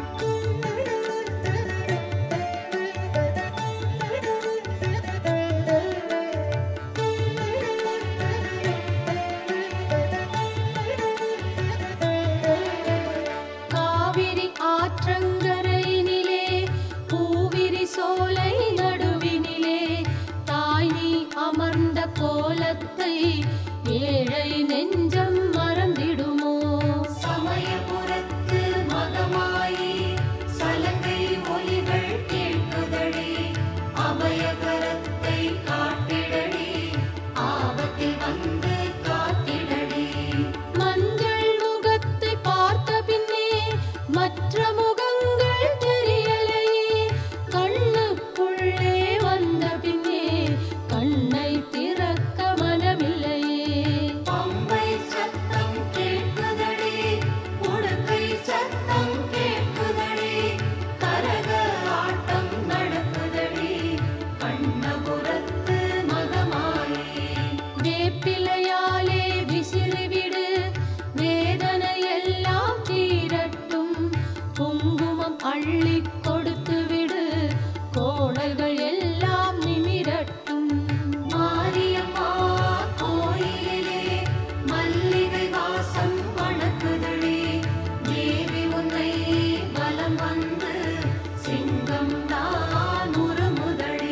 காவிரி ஆற்றங்கரையினிலே பூவிரி சோலை நடுவினிலே தாய் நீ அமர்ந்த கோலத்தை ஏழை நெஞ்சம் மறந்திடுமோ சமயபுரத்து மகமாயி சலங்கை ஒலிகள் கேட்குதடி அபயகரத்தை காட்டிடடி ஆபத்தில் வந்து காத்திடடி மஞ்சள் முகத்தை பார்த்த பின்னே மற்ற முகங்கள் தெரியலையே கண்ணுக்குள்ளே வந்த பின்னே கண்ணை திறக்க மனமில்லையே பம்பை சத்தம் கேட்குதடி உடுக்கை சத்தம் கேட்குதடி கரக ஆட்டம் நடக்குதடி கண்ணபுரத்து மகமாயி வேப்பிலையாலே விசிறிவிடு வேதனை எல்லாம் தீரட்டும் குங்குமம் அள்ளி கொடுத்து விடு கோணல்கள் எல்லாம் நிமிரட்டும் மாரியம்மா கோயிலிலே மல்லிகை வாசம் வணக்குதடி தேவி உன்னை வலம் வந்து சிங்கம் தான் உருமுதடி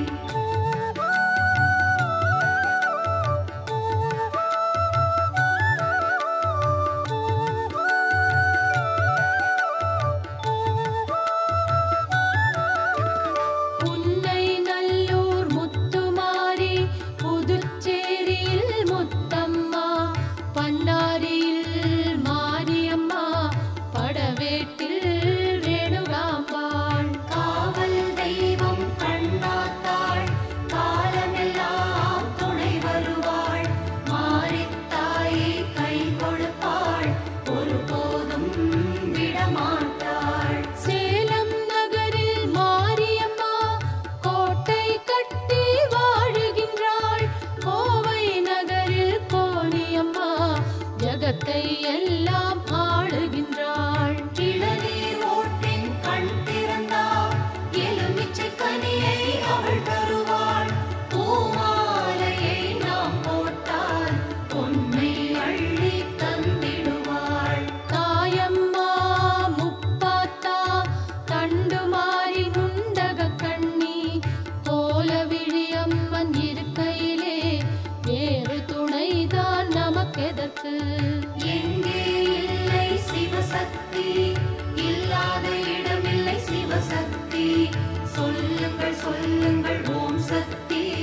உன்னை நல்லூர் முத்துமாரி புதுச்சேரியில் முத்தம்மா பன்னாரியில் மாரியம்மா படவேட்டில் ரேணுகாம்பாள் காவல் தெய்வம் கண்ணாத்தாள் காலமெல்லாம் துணை வருவாள் மாரித்தாயே கை கொடுப்பாள் ஒருபோதும் விடமாட்டாள் சேலம் நகரில் மாரியம்மா கோட்டை கட்டி வாழுகின்றாள் கோவை நகரில் கோணியம்மா ஜகத்தை எல்லாம் ஆளுகின்றாள் இளநீர் ஓட்டின் கண் திறந்தா எலுமிச்சை கனியை அவள் தருவாள் பூமாலையை நாம் போட்டால் பொன்னை அள்ளி தந்திடுவாள் தாயம்மா முப்பாத்தா தண்டுமாறி முண்டக கண்ணி கோலவிழியம்மன் இருக்கையிலே வேறு துணைதான் நமக்கெதற்கு எங்கே இல்லை சிவசக்தி இல்லாத இடமில்லை சிவசக்தி சொல்லுங்கள் சொல்லுங்கள் ஓம் சக்தி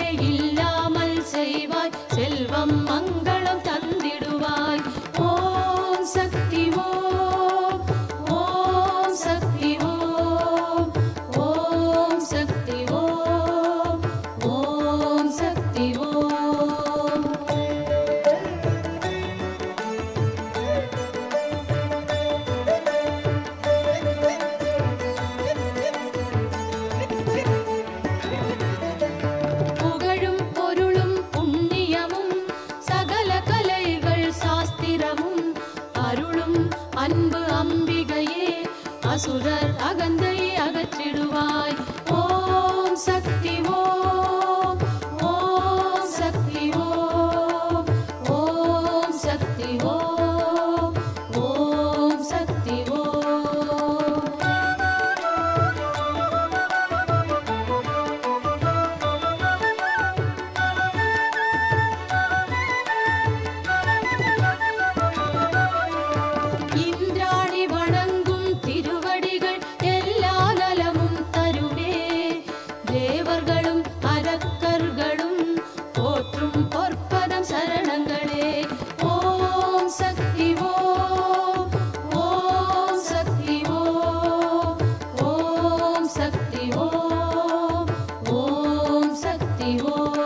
இல்லாமல் செய்வாய் செல்வம் மங்களம் தந்திடுவாய் ஓம் சக்தி ஓம் ஓம் சக்தி ஓம் ஓம் சக்தி ஓம் ஓம் சக்தி ஓம் புகழும் பொருளும் புண்ணியமும் சகல கலைகள் சாஸ்திரமும் அருளும் அன்பு அம்பிகையே அசுரர் அகந்தை அகற்றிடுவாய் ஓம் சக்தி ஓம் ஓம் சக்தி ஓம் ஓம் சக்தி ஓம் ஓம் சக்தி ஓம் இந்திராணி வணங்கும் திருவடிகள் எல்லா நலமும் தருமே தேவர்களும் அரக்கர்களும் போற்றும் பொற்பதம் சரணங்களே ஓம் சக்தி ஓம் ஓம் சக்தி ஓம் ஓம் சக்தி ஓம் ஓம் சக்தி ஓம்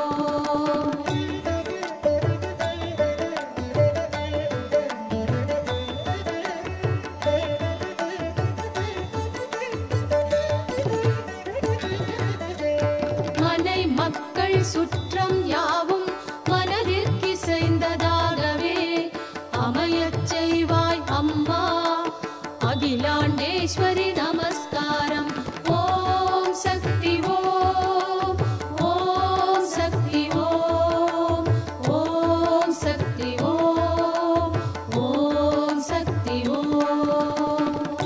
மனை மக்கள் சுற்றம் யாவும் மனதிற்கிசைந்ததாகவே அமையச் செய்வாய் அம்மா அகிலாண்டேஸ்வரி நமஸ்காரம் ஓம் சக்தி ஓம் ஓம் சக்தி ஓம் ஓம் சக்தி ஓம் ஓம் சக்தி ஓம்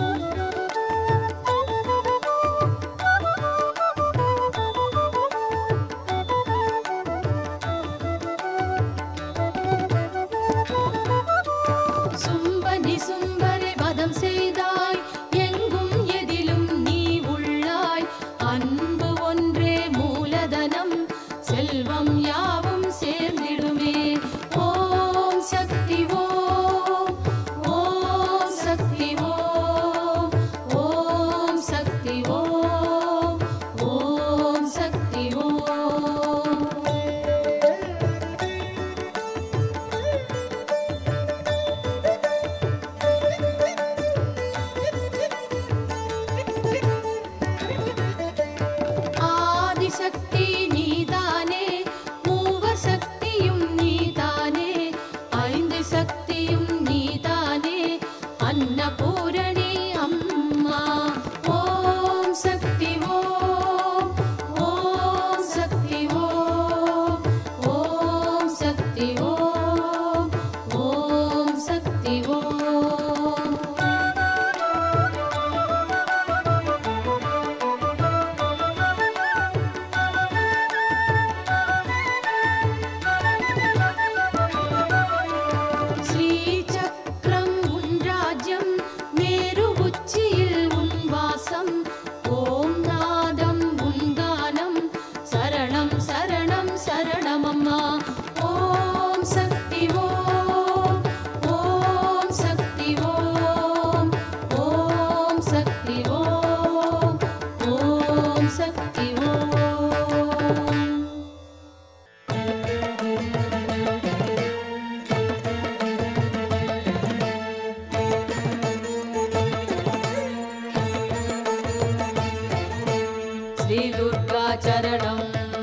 சும்பனி சும்பரை வதம் செய்தாய் எங்கும் எதிலும் நீ உள்ளாய் அன்பு ஒன்றே மூலதனம் செல்வம் யாவும் சேர்ந்திடுமே ஓம் சக்தி ஓம் ஓம் சக்தி ஓம் ஓம் சக்தி ஓம் ஓம் சக்தி ஓம் ஆதிசக்தி நீதானே மூவர் சக்தியும் நீதானே ஐந்து சக்தியும் நீதானே அன்னபூரணி அம்மா ஓம் சக்தி ஓம் ஓம் சக்தி ஓம் ஓம் சக்தி ஓம் ஓம் சக்தி ஓம் ஸ்ரீசக்கரம் உன் ராஜ்யம் மேரு உச்சியில் உன் வாசம் ஓம் நாதம் உன் கானம் சரணம் சரணம் சரணமம்மா ஓம் சக்தி ஓம் ஓம் சக்தி ஓம் ஓம் சக்தி ஓம் ஓம் சக்தி ஓம் श्रीदुर्गाचरणम्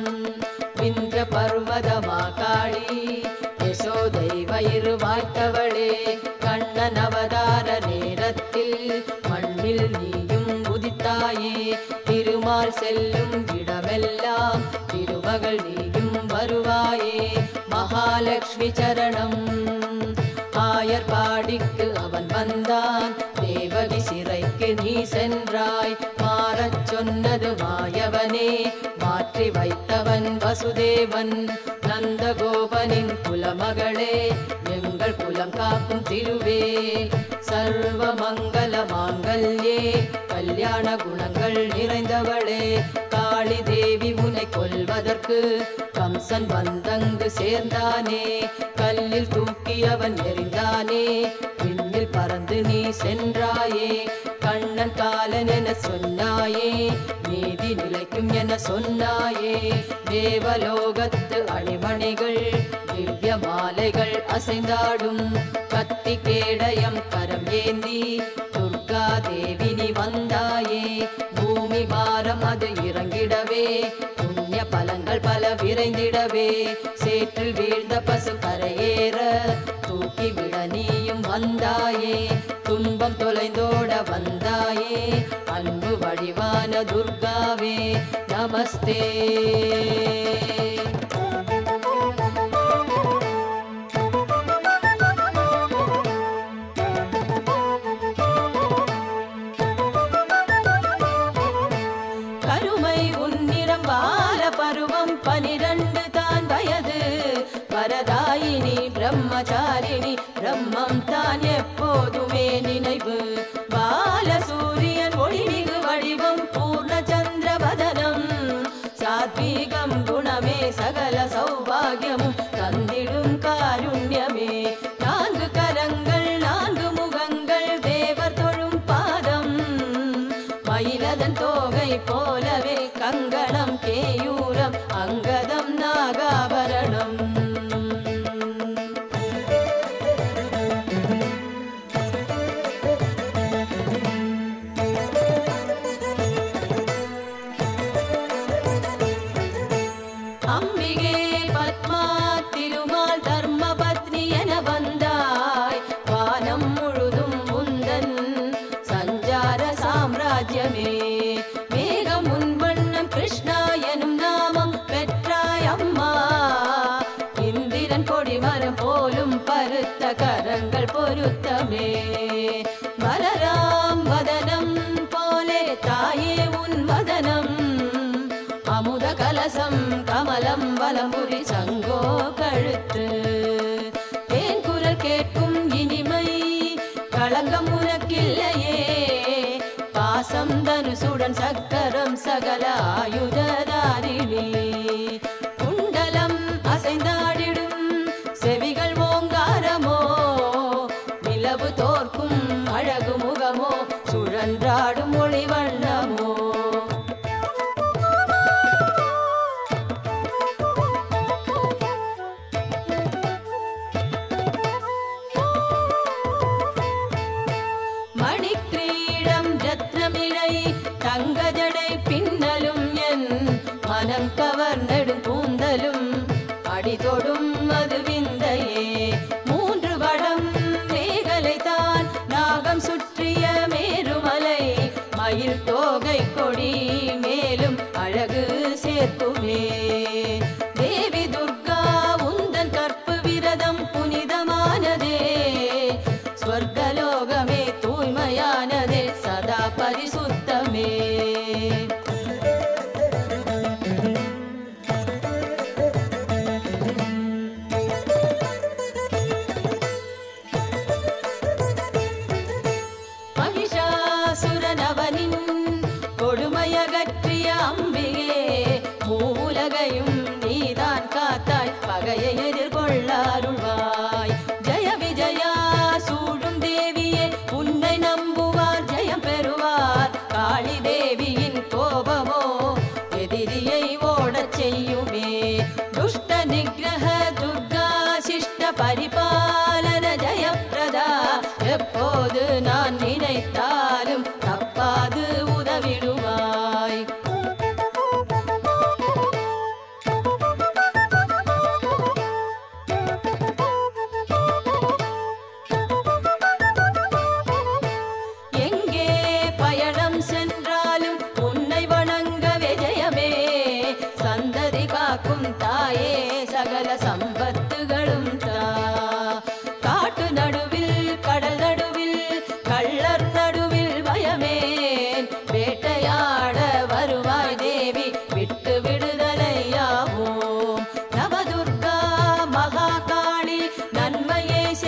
विन्द्रपर्वतमाकाळी யசோதைவயிறு வாய்த்தவளே கண்ணன் அவதார நேரத்தில் மண்ணில் நீயும் உதித்தாயே திருமால் செல்லும் இடமெல்லாம் திருமகள் நீயும் வருவாயே மகாலட்சுமி சரணம் ஆயர்பாடிக்கு அவன் வந்தான் தேவகி சிறைக்கு நீ சென்றாய் மாறச் சொன்னது மாயவனே மாற்றி வைத்தவன் வசுதேவன் நந்தகோபனின் குலமகளே எங்கள் குலம் காக்கும் திருவே சர்வ மங்கள மாங்கல்யே கல்யாண குணங்கள் நிறைந்தவளே காளி தேவி உன்னை கொல்வதற்கு கம்சன் வந்தங்கு சேர்ந்தானே கல்லில் தூக்கி அவன் எறிந்தானே விண்ணில் பறந்து நீ சென்றாயே கண்ணன் காலன் என சொன்னாயே நீதி நிலைக்கும் என சொன்னாயே தேவலோகத்து அணிமணிகள் திவ்ய மாலைகள் அசைந்தாடும் கத்தி கேடயம் கரம் ஏந்தி துர்கா தேவி நீ வந்தாயே பூமி பாரம் அது இறங்கிடவே புண்ணிய பலங்கள் பல விரைந்திடவே சேற்றில் வீழ்ந்த பசு கரையேற தூக்கி விட நீயும் வந்தாயே துன்பம் தொலைந்தோட வந்தாயே அன்பு வடிவான துர்காவே நமஸ்தே கருமை உன்னிறம் பால பருவம் பனிரண்டு தான் வயது வரதாயினி பிரம்மச்சாரிணி பிரம்மம் தான் எப்போதுமே நினைவு பால சூரியன் ஒளிமிகு வடிவம் பூர்ண சந்திரவதனம் சாத்வீகம் குணமே சகல சௌபாகியமும் தந்திடும் காருண்யமே நான்கு கரங்கள் நான்கு முகங்கள் தேவர் தொழும் பாதம் மயிலதன் தோகை போலவே கங்கணம் கேயூரம் அங்கதம் நாகாபரணம் அம்பிகே பத்மா திருமால் தர்ம பத்னி என வந்தாய் வானம் முழுதும் உந்தன் சஞ்சார சாம்ராஜ்யமே மேகம் உன் வண்ணம் கிருஷ்ணா எனும் நாமம் பெற்றாய் அம்மா இந்திரன் கொடிமரம் போலும் பருத்த கரங்கள் பொருத்தமே மலராம் வதனம் போலே தாயே உன் வதனம் அமுத கலசம் கமலம் வலம்புரி சங்கோ கழுத்து தேன் குரல் கேட்கும் இனிமை களங்கம் உனக்கில்லையே பாசம் தனுசுடன் சக்கரம் சகல ஆயுததாரிணி குண்டலம் அசைந்தாடிடும் செவிகள் ஓங்காரமோ நிலவு தோற்கும் அழகு முகமோ சுழன்றாடும் ஒளி வண்ணமோ மணிக்கிரீடம் ரத்னமிழை தங்க ஜடை பின்னலும் என் மனம் கவர்ந்தடும் கூந்தலும் அடிதொடும் அது விந்தையே மூன்று வடம் மேகலை தான் நாகம் சுற்றிய மேருமலை மயில் தோகை கொடி மேலும் அழகு சேர்த்துமே தேவி துர்கா உந்தன் கற்பு விரதம் புனிதமானதே ஸ்வர்கலோகமே தூய்மையானதே சதா பரிசுத்தமே மகிஷாசுரனவனின் கொடுமையகற்றிய அம்பிகே மூலகையும் நீதான் காத்தாய் பகையை எதிர்கொள்ள அருள்வாய் ஜெய விஜயா சூடும் தேவியே உன்னை நம்புவார் ஜெயம் பெறுவார் காளி தேவியின் கோபமோ எதிரியை ஓடச் செய்யுமே துஷ்ட நிகிரக துர்கா சிஷ்ட பரிபாலன ஜெயப்பிரதா எப்போது நான் நினைத்தாலும் தப்பாது உதவிடுவாய் எங்கே பயணம் சென்றாலும் உன்னை வணங்க விஜயமே சந்ததி காக்கும் தாயே சகல சம்பத்துகளும் தா காட்டு நடுவில் கடல் நடுவில் கள்ளர் நடுவில் பயமேன் வேட்டையாட வருவாய் தேவி விட்டு விடுதலையாவோம் நவதுர்கா மகாகாளி நன்மையை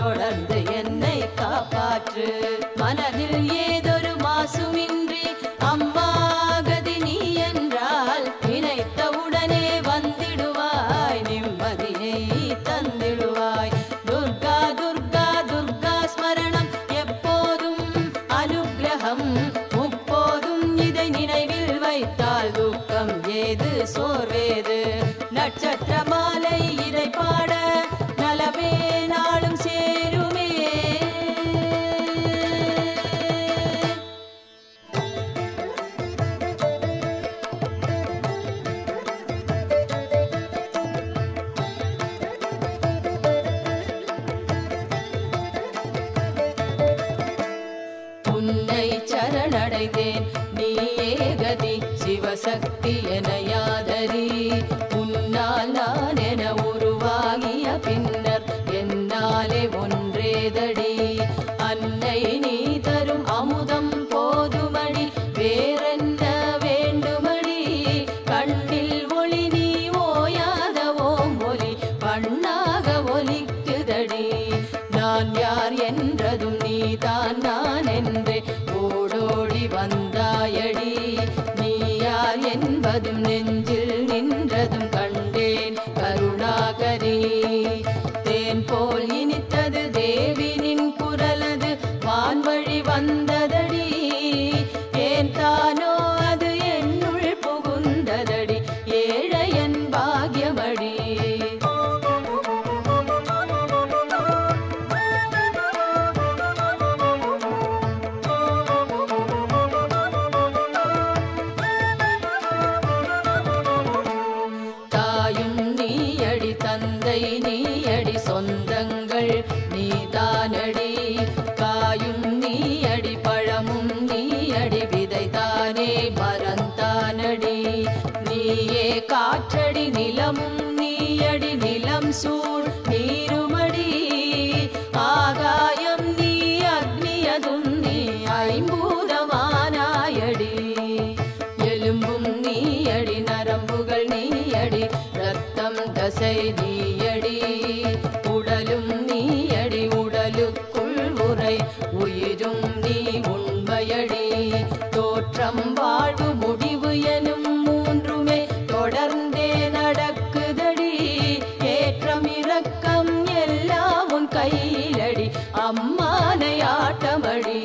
தொடர்ந்து என்னை காப்பாற்று மனதில் ஏதொரு மாசுமின்றி அம்மா கதி நீ என்றால் நினைத்தவுடனே வந்திடுவாய் நிம்மதியை தந்திடுவாய் துர்கா துர்கா துர்கா ஸ்மரணம் எப்போதும் அனுக்கிரகம் முப்போதும் இதை நினைவில் வைத்தால் துக்கம் ஏது சோர்வேது நட்சத்திர மாலை இதை பாட நலமே நாளும் சேருமே உன்னை சரணடைந்தேன் நீயே கதி சிவசக்தி என யாதரி உன்னால் நான் என உருவாகிய பின்னர் என்னாலே ஒன்றேதடி அன்னை நீ தரும் அமுதம் போதுமடி வேறென்ன வேண்டுமடி கண்ணில் ஒளி நீ ஓயாத ஓம் ஒலி பண்ணாக ஒலிக்குதடி நான் யார் என்றதும் நீதான் நான் என்றே ஓடோடி வந்தாயடி நீ யார் என்பதும் நெஞ்சில் நின்றதும் கண்டேன் கருணாகரி தேன் போல் இனித்தது தேவினின் குரலது வான்வழி வந்ததடி ஏன் தானோ அது என்னுள் புகுந்ததடி ஏழையன் பாக்யமடி தாயும் நீயடி தந்தை நீயடி சொந்தங்கள் நீதானடி காயும் நீயடி பழமும் நீயடி விதைதானே மரந்தானடி நீயே காற்றடி நிலமும் நீயடி நிலம் சூழ் நீருமடி ஆகாயம் நீ அக்னியதும் நீ ஐம்பூதமானாயடி எலும்பும் நீயடி நரம்புகள் நீயடி ரத்தம் தசை நீயடி உடலும் நீயடி உடலுக்குள் உரை உயிரும் நீ உண்மையடி தோற்றம் வாழ்வு முடிவு எனும் மூன்றுமே தொடர்ந்தே நடக்குதடி ஏற்றம் இரக்கம் எல்லாம் உன் கையிலடி அம்மானை ஆட்டமடி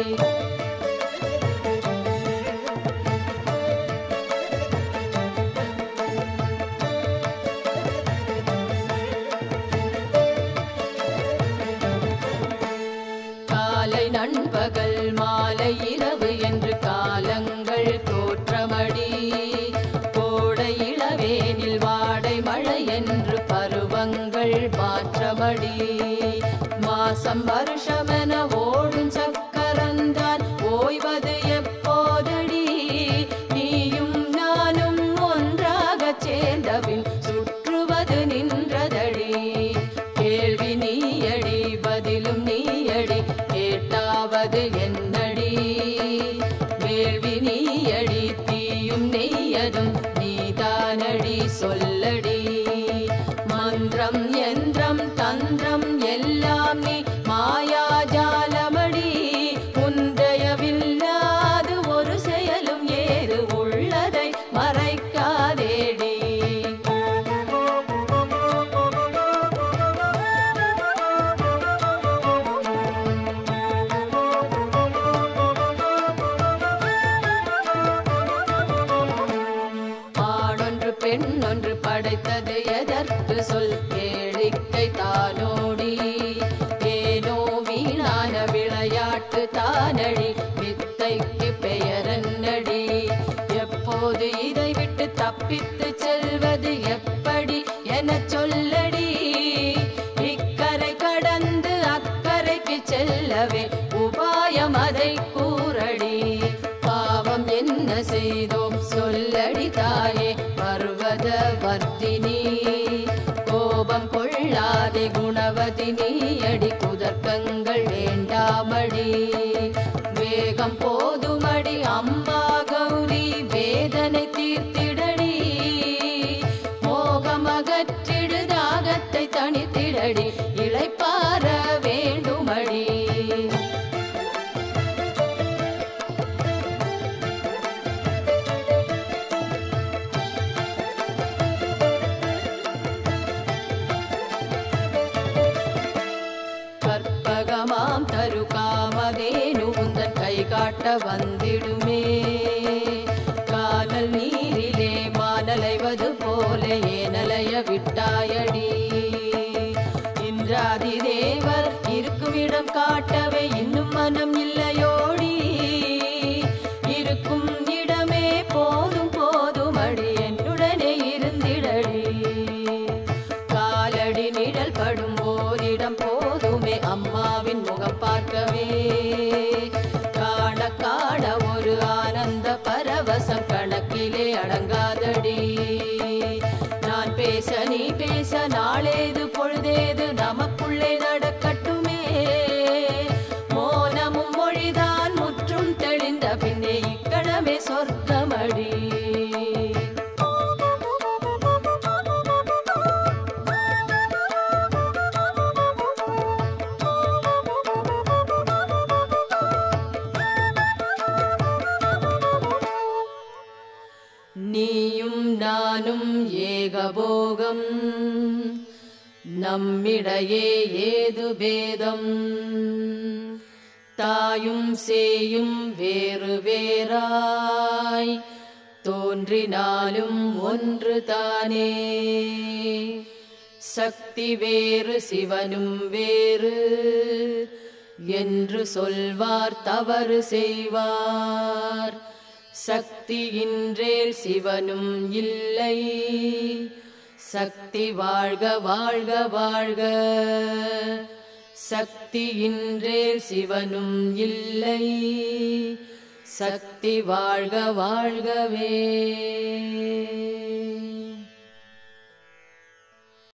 காலை நண்பகல் மாலை இரவு என்று காலங்கள் தோற்றமடி கோடை இளவேனில் வாடை மழை என்று பருவங்கள் மாற்றமடி மாசம் வருஷமென ஓடும் சக்கரந்தான் ஓய்வது எப்போதடி நீயும் நானும் ஒன்றாகச் சேர்ந்தபின் சுற்றுவது நின்றதடி கேள்வி நீயடி பதிலும் நீயடி கேட்டாவது என்னடி வேள்வி நீயடி தீயும் நெய்யதும் நீதானடி சொல்லடி மந்திரம் யந்திரம் தந்திரம் எல்லாம் நீ மாயாஜாலமடி உந்தயவில்லாது ஒரு செயலும் ஏது உள்ளதை மறைக்காதேடி ஆணொன்று பெண்ணொன்று படைத்தது எதற்கு சொல் கேளிக்கை தானோடி ஏனோ வீணான விளையாட்டு தானடி வித்தைக்கு பெயரன்னடி எப்போது இதை விட்டு தப்பித்து செல்வது எப்படி என சொல்லடி இக்கரை கடந்து அக்கறைக்கு செல்லவே உபாயம் அதை கூறடி பாவம் என்ன செய்தோம் சொல்லடி தாயே பர்வத வர்த்தினி கோபம் கொள்ளாதே குணவதி நீ அடி குதர்க்கங்கள் வேண்டாமடி வேகம் போதுமடி அம்மா கௌரி வேதனை தீர்த்திடடி மோகம் அகற்றிடு தாகத்தை தணித்திடடி இளைப்பார வே கானமாம் தரு காமதேனு உந்தன் கை காட்ட வந்திடுமே கானல் நீரிலே மானலைவது போல ஏனலைய விட்டாயடி இன்றாதி தேவர் இருக்குமிடம் காட்டவே இன்னும் மனம் இல்லையோடி இருக்கும் இடமே போதும் போதும் அடி என்னுடனே இருந்திடடி காலடி நிழல் படும் ஓரிடம் போதுமே அம்மாவின் முகம் பார்க்கவே காண காண ஒரு ஆனந்த பரவசம் கணக்கிலே அடங்காதடி நான் பேச நீ பேச நாளேது பொழுதேது நமக்குள்ளே நடக்கட்டுமே மோனமும் மொழிதான் முற்றும் தெளிந்த பின்னே இக்கணமே சொர்க்கமடி நீயும் நானும் ஏகபோகம் நம்மிடையே ஏது பேதம் தாயும் சேயும் வேறு வேறாய் தோன்றினாலும் ஒன்று தானே சக்தி வேறு சிவனும் வேறு என்று சொல்வார் தவறு செய்வார் சக்தியின்றேல் சிவனும் இல்லை சக்தி வாழ்க வாழ்க வாழ்க சக்தியின்றேல் சிவனும் இல்லை சக்தி வாழ்க வாழ்கவே